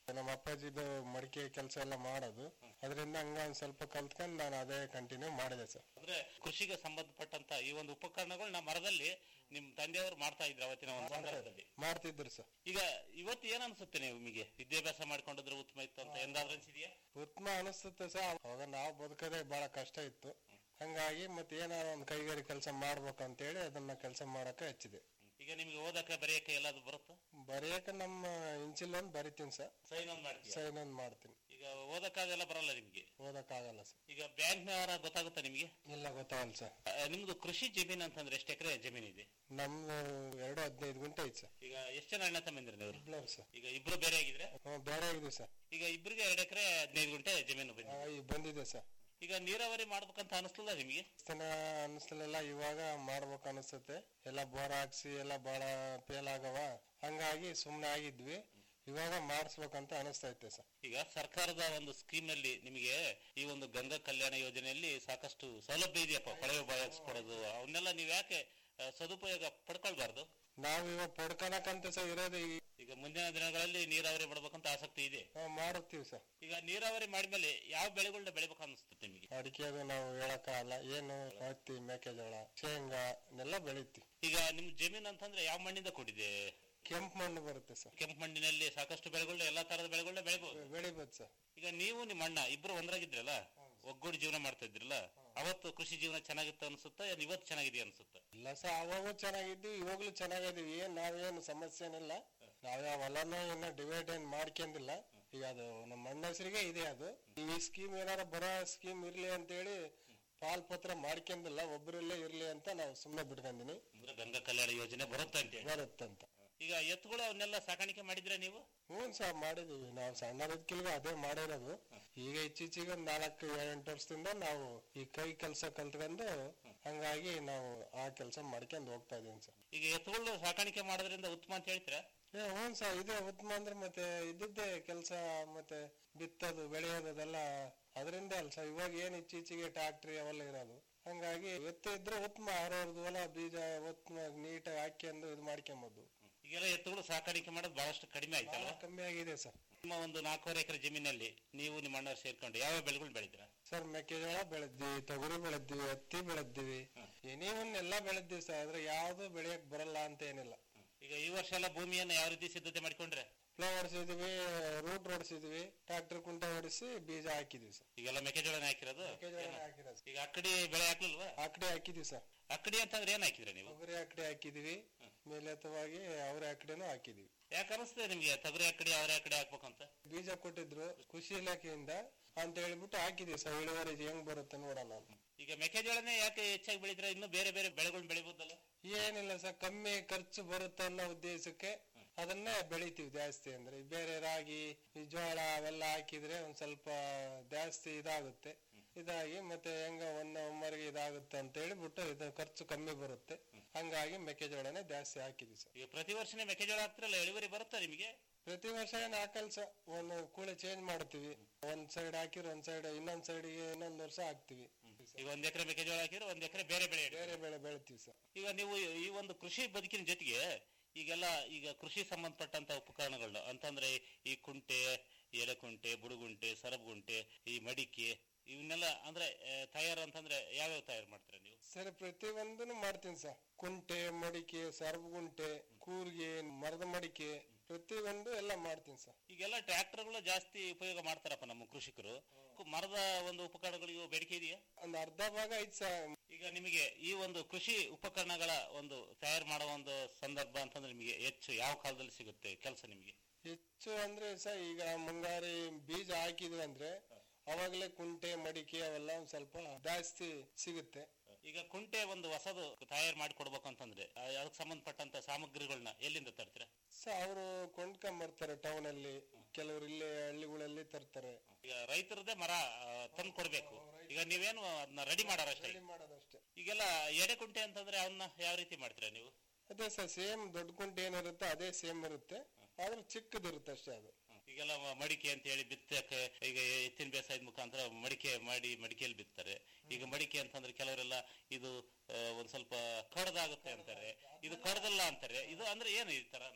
ನಮ್ಮ ಅಪ್ಪಾಜಿದು ಮಡಿಕೆ ಕೆಲಸ ಎಲ್ಲ ಮಾಡೋದು ಅದರಿಂದ ಹಂಗ ಒಂದ್ ಸ್ವಲ್ಪ ಕಲ್ತ್ಕೊಂಡು ನಾನು ಅದೇ ಕಂಟಿನ್ಯೂ ಮಾಡಿದೆ ಸರ್ ಅಂದ್ರೆ ಕೃಷಿಗೆ ಸಂಬಂಧಪಟ್ಟಂತ ಈ ಒಂದು ಉಪಕರಣಗಳನ್ನ ಮರದಲ್ಲಿ ನಿಮ್ ತಂದೆಯವರು ಮಾಡ್ತಾ ಇದ್ರು ಅವತ್ತಿನ ಒಂದು ಸಂದರ್ಭದಲ್ಲಿ ಮಾಡ್ತಿದ್ರು ಸರ್ ಈಗ ಇವತ್ತು ಏನ್ ಅನ್ಸುತ್ತೆ ನಿಮಗೆ ವಿದ್ಯಾಭ್ಯಾಸ ಮಾಡ್ಕೊಂಡಿದ್ರೆ ಉತ್ತಮ ಇತ್ತು ಅಂತ ಎಂದಾದ್ರೂ ಅನ್ಸಿದ್ಯಾ ಉತ್ತಮ ಅನಿಸುತ್ತೆ ಸರ್ ಅವಾಗ ನಾವು ಬದುಕೋದೇ ಬಹಳ ಕಷ್ಟ ಇತ್ತು ಹಂಗಾಗಿ ಮತ್ತೆ ಏನಾರ ಒಂದು ಕೈಗಾರಿ ಕೆಲಸ ಮಾಡ್ಬೇಕು ಅಂತೇಳಿ ಅದನ್ನ ಕೆಲಸ ಮಾಡಕ್ಕೆ ಹಚ್ಚಿದೆ ಈಗ ನಿಮ್ಗೆ ಓದಕ್ಕೆ ಬರೆಯಕ್ಕೆ ಎಲ್ಲಾದ್ರೂ ಬರುತ್ತಾ ಬರೆಯಕ್ಕೆ ನಮ್ಮ ಇಂಚಿಲ್ ಒಂದ್ ಬರಿತೀನಿ ಸರ್ ಸೈನ್ ಒಂದ್ ಮಾಡ್ತೀಯ ಸೈನ್ ಒಂದ್ ಮಾಡ್ತೀನಿ ಈಗ ಓದಕ್ಕಾಗೆಲ್ಲ ಬರಲ್ಲ ನಿಮ್ಗೆ ಓದಕ್ಕಾಗಲ್ಲ ಸರ್ ಈಗ ಬ್ಯಾಂಕ್ನವರ ಗೊತ್ತಾಗುತ್ತಾ ನಿಮ್ಗೆ ಇಲ್ಲ ಗೊತ್ತಾಗಲ್ಲ ಸರ್ ಆ, ನಿಮ್ದು ಕೃಷಿ ಜಮೀನು ಅಂತಂದ್ರೆ ಎಷ್ಟು ಎಕರೆ ಜಮೀನು ಇದೆ ನಮ್ದು ಎರಡು ಹದಿನೈದು ಗುಂಟೆ ಐತೆ ಸರ್ ಈಗ ಎಷ್ಟು ಜನ ಅಣ್ಣ ತಮ್ಮಂದಿರ ನೀವು ಇಬ್ಳವ್ರು ಸರ್ ಈಗ ಇಬ್ರು ಬೇರೆ ಆಗಿದ್ರೆ ಹ್ಮ್, ಬೇರೆ ಆಗಿದೆ ಸರ್ ಈಗ ಇಬ್ರಿಗೆ ಎರಡು ಎಕರೆ ಹದಿನೈದು ಗುಂಟೆ ಜಮೀನು ಬಂದಿದೆ ಆ, ಈಗ ಬಂದಿದೆ ಸರ್ ಈಗ ನೀರಾವರಿ ಮಾಡ್ಬೇಕಂತ ಅನಿಸ್ಲಿಲ್ಲ ನಿಮಗೆ ಇಷ್ಟನ ಅನಿಸ್ಲಿಲ್ಲ ಇವಾಗ ಮಾಡ್ಬೇಕು ಅನಿಸುತ್ತೆ ಎಲ್ಲ ಬೋರ್ ಹಾಕ್ಸಿ ಎಲ್ಲ ಬಹಳ ಫೇಲ್ ಆಗವ ಹಂಗಾಗಿ ಸುಮ್ನೆ ಆಗಿದ್ವಿ ಇವಾಗ ಮಾಡಿಸ್ಬೇಕಂತ ಅನಿಸ್ತೈತೆ ಸರ್ ಈಗ ಸರ್ಕಾರದ ಒಂದು ಸ್ಕೀಮ್ ನಲ್ಲಿ ನಿಮಗೆ ಈ ಒಂದು ಗಂಗಾ ಕಲ್ಯಾಣ ಯೋಜನೆಯಲ್ಲಿ ಸಾಕಷ್ಟು ಸೌಲಭ್ಯ ಇದೆಯಪ್ಪ ಕೊಳವೆ ಬಾಯಿಸ್ಕೊಡೋದು ಅವನ್ನೆಲ್ಲ ನೀವು ಯಾಕೆ ಆ, ಸದುಪಯೋಗ ಪಡ್ಕೊಳ್ಬಾರ್ದು ನಾವು ಇವಾಗ ಪಡ್ಕೊಳಕಂತ ಸರ್ ಇರೋದು ಈ ಈಗ ಮುಂದಿನ ದಿನಗಳಲ್ಲಿ ನೀರಾವರಿ ಮಾಡ್ಬೇಕಂತ ಆಸಕ್ತಿ ಇದೆ ನಾವು ಮಾಡುತ್ತೀವಿ ಸರ್ ಈಗ ನೀರಾವರಿ ಮಾಡಿದ್ಮೇಲೆ ಯಾವ ಬೆಳೆಗಳನ್ನ ಬೆಳಿಬೇಕು ಅನಿಸ್ತದೆ ನಿಮಗೆ ಅಡಿಕೆ ಅದು ನಾವು ಹೇಳಕ್ಕಾಗಲ್ಲ ಏನು ಹತ್ತಿ ಮೆಕ್ಕೆಜೋಳ ಶೇಂಗಾ ಇದೆಲ್ಲ ಬೆಳಿತೀವಿ ಈಗ ನಿಮ್ ಜಮೀನು ಅಂತಂದ್ರೆ ಯಾವ ಮಣ್ಣಿಂದ ಕೂಡಿದೆ ಕೆಂಪು ಮಣ್ಣು ಬರುತ್ತೆ ಸರ್ ಕೆಂಪು ಮಣ್ಣಿನಲ್ಲಿ ಸಾಕಷ್ಟು ಬೆಳೆಗಳನ್ನ ಎಲ್ಲಾ ತರದ ಬೆಳೆಗಳನ್ನ ಬೆಳಿಬಹುದು ಬೆಳಿಬೋದು ಸರ್ ಈಗ ನೀವು ನಿಮ್ಮ ಅಣ್ಣ ಇಬ್ರು ಒಂದ್ರಾಗಿದ್ರಲ್ಲ ಒಗ್ಗೂಡಿ ಜೀವನ ಮಾಡ್ತಾ ಇದ್ರಲ್ಲ ಅವತ್ತು ಕೃಷಿ ಜೀವನ ಚೆನ್ನಾಗಿತ್ತು ಅನ್ಸುತ್ತಾ ಏನ್ ಇವತ್ತು ಚೆನ್ನಾಗಿದೆ ಅನ್ಸುತ್ತಾ ಇಲ್ಲ ಸರ್ ಅವಾಗೂ ಚೆನ್ನಾಗಿದ್ವಿ ಇವಾಗ್ಲೂ ಚೆನ್ನಾಗಿದೀವಿ ಏನ್ ನಾವೇನು ಸಮಸ್ಯೆ ಏನಿಲ್ಲ ನಾವ್ಯಾವ ಹೊಲನೂ ಇನ್ನ ಡಿವೈಡ್ ಏನ್ ಮಾಡ್ಕೊಂಡಿಲ್ಲ ಈಗ ಅದು ನಮ್ಮ ಅಣ್ಣ ಹೆಸರಿಗೆ ಇದೆ ಅದು ಈ ಸ್ಕೀಮ್ ಏನಾರ ಬರೋ ಸ್ಕೀಮ್ ಇರ್ಲಿ ಅಂತೇಳಿ ಪಾಲ್ ಪತ್ರ ಮಾಡ್ಕೊಂಡಿಲ್ಲ ಒಬ್ಬರಲ್ಲೇ ಇರ್ಲಿ ಅಂತ ನಾವು ಸುಮ್ಮನೆ ಬಿಟ್ಕೊಂಡಿನಿ ಅಂದ್ರೆ ಗಂಗಾ ಕಲ್ಯಾಣ ಯೋಜನೆ ಬರುತ್ತೆ ಅಂತ ಹೇಳಿ ಬರುತ್ತಂತ ಈಗ ಎತ್ತುಗಳು ಅವನ್ನೆಲ್ಲ ಸಾಕಾಣಿಕೆ ಮಾಡಿದ್ರೆ ನೀವು ಹ್ಞೂ ಸರ್ ಮಾಡಿದೀವಿ ನಾವು ಸಣ್ಣದಿದ್ಕಿಲ್ಗ ಅದೇ ಮಾಡಿರೋದು ಈಗ ಇತ್ತೀಚೆಗೆ ಒಂದ್ ನಾಲ್ಕು ಎಂಟು ವರ್ಷದಿಂದ ನಾವು ಈ ಕೈ ಕೆಲಸ ಕಲ್ತ್ಕೊಂಡು ಹಂಗಾಗಿ ನಾವು ಆ ಕೆಲಸ ಮಾಡ್ಕೊಂಡು ಹೋಗ್ತಾ ಇದೀವಿ ಸರ್ ಈಗ ಎತ್ತುಗಳು ಸಾಕಾಣಿಕೆ ಮಾಡೋದ್ರಿಂದ ಉತ್ತಮ ಅಂತ ಹೇಳ್ತೀರಾ ಏ ಹ್ಞೂ ಸರ್ ಇದೆ ಉತ್ತಮ ಅಂದ್ರೆ ಮತ್ತೆ ಇದ್ದದ್ದೇ ಕೆಲಸ ಮತ್ತೆ ಬಿತ್ತೋದು ಬೆಳೆಯೋದು ಅದೆಲ್ಲ ಅದರಿಂದ ಅಲ್ಲ ಸರ್ ಇವಾಗ ಏನ್ ಇತ್ತೀಚೆಗೆ ಟ್ರಾಕ್ಟ್ರಿ ಅವೆಲ್ಲ ಇರೋದು ಹಂಗಾಗಿ ಎತ್ತು ಇದ್ರೆ ಉತ್ತಮ ಅವ್ರವ್ರದ್ದು ಹೊಲ ಬೀಜ ಉತ್ತಮ ನೀಟಾಗಿ ಹಾಕ್ಯಂದು ಇದು ಮಾಡ್ಕೊಂಬೋದು ಈಗೆಲ್ಲ ಎತ್ತುಗಳು ಸಾಕಾಣಿಕೆ ಮಾಡೋದು ಬಹಳಷ್ಟು ಕಡಿಮೆ ಆಯ್ತಲ್ಲ ಕಮ್ಮಿ ಆಗಿದೆ ಸರ್ ನಿಮ್ಮ ಒಂದು ನಾಲ್ಕೂವರೆ ಎಕರೆ ಜಮೀನಲ್ಲಿ ನೀವು ನಿಮ್ಮ ಅಣ್ಣ ಸೇರ್ಕೊಂಡು ಯಾವ ಬೆಳೆಗಳು ಬೆಳೆದಿರ ಸರ್ ಮೆಕ್ಕೆಜೋಳ ಬೆಳೆದ್ವಿ ತೊಗರಿ ಬೆಳೆದ್ವಿ ಹತ್ತಿ ಬೆಳೆದ್ವಿ ಏನೇ ಒಂದ್ ಎಲ್ಲಾ ಬೆಳೆದ್ವಿ ಸರ್ ಆದ್ರೆ ಯಾವ್ದು ಬೆಳೆಯಕ್ ಬರಲ್ಲ ಅಂತ ಏನಿಲ್ಲ ಈಗ ಈ ವರ್ಷ ಎಲ್ಲ ಭೂಮಿಯನ್ನು ಯಾವ ರೀತಿ ಸಿದ್ಧತೆ ಮಾಡ್ಕೊಂಡ್ರೆ ಫ್ಲವ್ ಹೊಡಿಸಿದ್ವಿ ರೂಟ್ ಹೊಡಿಸಿದ್ವಿ ಟ್ರಾಕ್ಟರ್ ಕುಂಟ ಹೊಡಿಸಿ ಬೀಜ ಹಾಕಿದ್ವಿ ಸರ್ ಈಗೆಲ್ಲ ಮೆಕ್ಕೆಜೋಳನ ಹಾಕಿರೋದು ಮೆಕ್ಕೆಜೋಳ ಹಾಕಿರೋದು ಈಗ ಅಕ್ಕಡಿ ಬೆಳೆ ಹಾಕ್ಲಿಲ್ವಾ ಆಕಡೆ ಹಾಕಿದ್ವಿ ಸರ್ ಅಕ್ಕಡಿ ಅಂತಂದ್ರೆ ಏನ್ ಹಾಕಿದ್ರೆ ನೀವು ತೊಗರಿ ಆಕಡೆ ಹಾಕಿದ್ವಿ ಮೇಲೆತ್ತವಾಗಿ ಅವ್ರ ಆಕಡೆನೂ ಹಾಕಿದ್ವಿ ಯಾಕೆ ಅನಿಸ್ತದೆ ನಿಮ್ಗೆ ತೊಗರಿ ಅಕ್ಕಡಿ ಅವರೇ ಅಕ್ಕಡಿ ಹಾಕ್ಬೇಕು ಅಂತ ಬೀಜ ಕೊಟ್ಟಿದ್ರು ಕೃಷಿ ಇಲಾಖೆಯಿಂದ ಅಂತ ಹೇಳ್ಬಿಟ್ಟು ಹಾಕಿದ್ವಿ ಸರ್ ಇಳುವರಿ ಹೆಂಗ್ ಬರುತ್ತೆ ನೋಡೋಣ ಅಂತ ಈಗ ಮೆಕ್ಕೆಜೋಳನೇ ಯಾಕೆ ಹೆಚ್ಚಾಗಿ ಬೆಳಿದ್ರೆ ಇನ್ನು ಬೇರೆ ಬೇರೆ ಬೆಳೆಗಳನ್ನ ಬೆಳಿಬೋದಲ್ಲ ಏನಿಲ್ಲ ಸರ್ ಕಮ್ಮಿ ಖರ್ಚು ಬರುತ್ತೆ ಅನ್ನೋ ಉದ್ದೇಶಕ್ಕೆ ಅದನ್ನೇ ಬೆಳಿತೀವಿ ಜಾಸ್ತಿ ಅಂದ್ರೆ ಈ ಬೇರೆ ರಾಗಿ ಈ ಜೋಳ ಅವೆಲ್ಲ ಹಾಕಿದ್ರೆ ಒಂದ್ ಸ್ವಲ್ಪ ಜಾಸ್ತಿ ಇದಾಗುತ್ತೆ ಇದಾಗಿ ಮತ್ತೆ ಹೆಂಗ ಒಂದ ಒಮ್ಮರಿಗೆ ಇದಾಗುತ್ತೆ ಅಂತ ಹೇಳ್ಬಿಟ್ಟು ಇದು ಖರ್ಚು ಕಮ್ಮಿ ಬರುತ್ತೆ ಹಂಗಾಗಿ ಮೆಕ್ಕೆಜೋಳನೇ ಜಾಸ್ತಿ ಹಾಕಿದ್ವಿ ಸರ್ ಈಗ ಪ್ರತಿ ವರ್ಷನೇ ಮೆಕ್ಕೆಜೋಳ ಹಾಕ್ತಿರಲ್ಲ ಇಳುವರಿ ಬರುತ್ತಾ ನಿಮಗೆ ಪ್ರತಿ ವರ್ಷ ಏನ್ ಹಾಕಲ್ ಸರ್ ಒಂದು ಕೂಳೆ ಚೇಂಜ್ ಮಾಡ್ತೀವಿ ಒಂದ್ ಸೈಡ್ ಹಾಕಿದ್ರೆ ಒಂದ್ ಸೈಡ್ ಇನ್ನೊಂದ್ ಸೈಡ್ಗೆ ಇನ್ನೊಂದ್ ವರ್ಷ ಹಾಕ್ತಿವಿ ಈಗ ಒಂದ್ ಎಕರೆ ಮೆಕ್ಕೆಜೋಳ ಹಾಕಿದ್ರೆ ಒಂದ್ ಎಕರೆ ಬೇರೆ ಬೆಳೆ ಇಡಿ. ಬೇರೆ ಬೆಳೆ ಬೆಳಿತೀವಿ ಸರ್ ಈಗ ನೀವು ಈ ಒಂದು ಕೃಷಿ ಬದುಕಿನ ಜೊತೆಗೆ ಈಗೆಲ್ಲ ಈಗ ಕೃಷಿ ಸಂಬಂಧಪಟ್ಟಂತ ಉಪಕರಣಗಳನ್ನ ಅಂತಂದ್ರೆ ಈ ಕುಂಟೆ ಎಲೆಕುಂಟೆ ಬುಡುಗುಂಟೆ ಸರಬುಗುಂಟೆ ಈ ಮಡಿಕೆ ಇವನ್ನೆಲ್ಲ ಅಂದ್ರೆ ಆ, ತಯಾರು ಅಂತಂದ್ರೆ ಯಾವ್ಯಾವ ತಯಾರು ಮಾಡ್ತೀರಾ ನೀವು ಸರ್ ಪ್ರತಿ ಒಂದನ್ನು ಮಾಡ್ತೀನಿ ಸರ್ ಕುಂಟೆ ಮಡಿಕೆ ಸರ್ಬಗುಂಟೆ ಕೂರ್ಗೆ ಮರದ ಮಡಿಕೆ ಪ್ರತಿ ಒಂದು ಎಲ್ಲ ಮಾಡ್ತೀನಿ ಸರ್ ಈಗೆಲ್ಲ ಟ್ರ್ಯಾಕ್ಟರ್ಗಳು ಜಾಸ್ತಿ ಉಪಯೋಗ ಮಾಡ್ತಾರಪ್ಪ ನಮ್ಮ ಕೃಷಿಕರು ಮರದ ಒಂದು ಉಪಕರಣಗಳಿಗೂ ಬೇಡಿಕೆ ಇದೆಯಾ ಒಂದ್ ಅರ್ಧ ಭಾಗ ಐತ್ ಸರ್ ಈಗ ನಿಮಗೆ ಈ ಒಂದು ಕೃಷಿ ಉಪಕರಣಗಳ ಒಂದು ತಯಾರು ಮಾಡೋ ಒಂದು ಸಂದರ್ಭ ಅಂತಂದ್ರೆ ನಿಮಗೆ ಹೆಚ್ಚು ಯಾವ ಕಾಲದಲ್ಲಿ ಸಿಗುತ್ತೆ ಕೆಲಸ ನಿಮಗೆ ಹೆಚ್ಚು ಅಂದ್ರೆ ಸರ್ ಈಗ ಮುಂಗಾರಿ ಬೀಜ ಹಾಕಿದ್ವಿ ಅಂದ್ರೆ ಅವಾಗಲೇ ಕುಂಟೆ ಮಡಿಕೆ ಅವೆಲ್ಲ ಒಂದ್ ಸ್ವಲ್ಪ ಜಾಸ್ತಿ ಸಿಗುತ್ತೆ ಈಗ ಕುಂಟೆ ಒಂದು ಹೊಸದು ತಯಾರು ಮಾಡಿ ಕೊಡ್ಬೇಕು ಅಂತಂದ್ರೆ ಆ, ಅದಕ್ಕೆ ಸಂಬಂಧಪಟ್ಟಂತ ಸಾಮಗ್ರಿಗಳನ್ನ ಎಲ್ಲಿಂದ ತರ್ತೀರಾ ಸೊ ಅವರು ಕೊಂಡ್ಕೊಂಡ್ ಬರ್ತಾರೆ ಟೌನ್ ಅಲ್ಲಿ ಕೆಲವರು ಇಲ್ಲೇ ಹಳ್ಳಿಗಳಲ್ಲಿ ತರ್ತಾರೆ ಈಗ ರೈತರದೇ ಮರ ತಂದು ಕೊಡ್ಬೇಕು ಈಗ ನೀವೇನು ಅದನ್ನ ರೆಡಿ ಮಾಡಾರಷ್ಟೇ ರೆಡಿ ಮಾಡೋದಷ್ಟೇ ಈಗೆಲ್ಲ ಎಡೆ ಕುಂಟೆ ಅಂತಂದ್ರೆ ಅವನ್ನ ಯಾವ ರೀತಿ ಮಾಡ್ತೀರಾ ನೀವು ಅದೇ ಸರ್ ಸೇಮ್ ದೊಡ್ಡ ಕುಂಟೆ ಏನಿರುತ್ತೆ ಅದೇ ಸೇಮ್ ಇರುತ್ತೆ ಆದ್ರೆ ಚಿಕ್ಕದಿರುತ್ತೆ ಅಷ್ಟೇ ಅದು ಈಗೆಲ್ಲ ಮ- ಮಡಿಕೆ ಅಂತ ಹೇಳಿ ಬಿತ್ತಕ್ಕೆ ಈಗ ಎತ್ತಿನ ಬೇಸಾಯದ ಮುಖಾಂತರ ಮಡಿಕೆ ಮಾಡಿ ಮಡಿಕೆಯಲ್ಲಿ ಬಿತ್ತಾರೆ ಈಗ ಮಡಿಕೆ ಅಂತಂದ್ರೆ ಕೆಲವರೆಲ್ಲ ಇದು ಆ, ಒಂದ್ ಸ್ವಲ್ಪ ಕಡ್ದಾಗುತ್ತೆ ಅಂತಾರೆ ಇದು ಕಡ್ದಲ್ಲ ಅಂತಾರೆ ಇದು ಅಂದ್ರೆ ಏನು ಈ ತರ ಅಂದ್ರೆ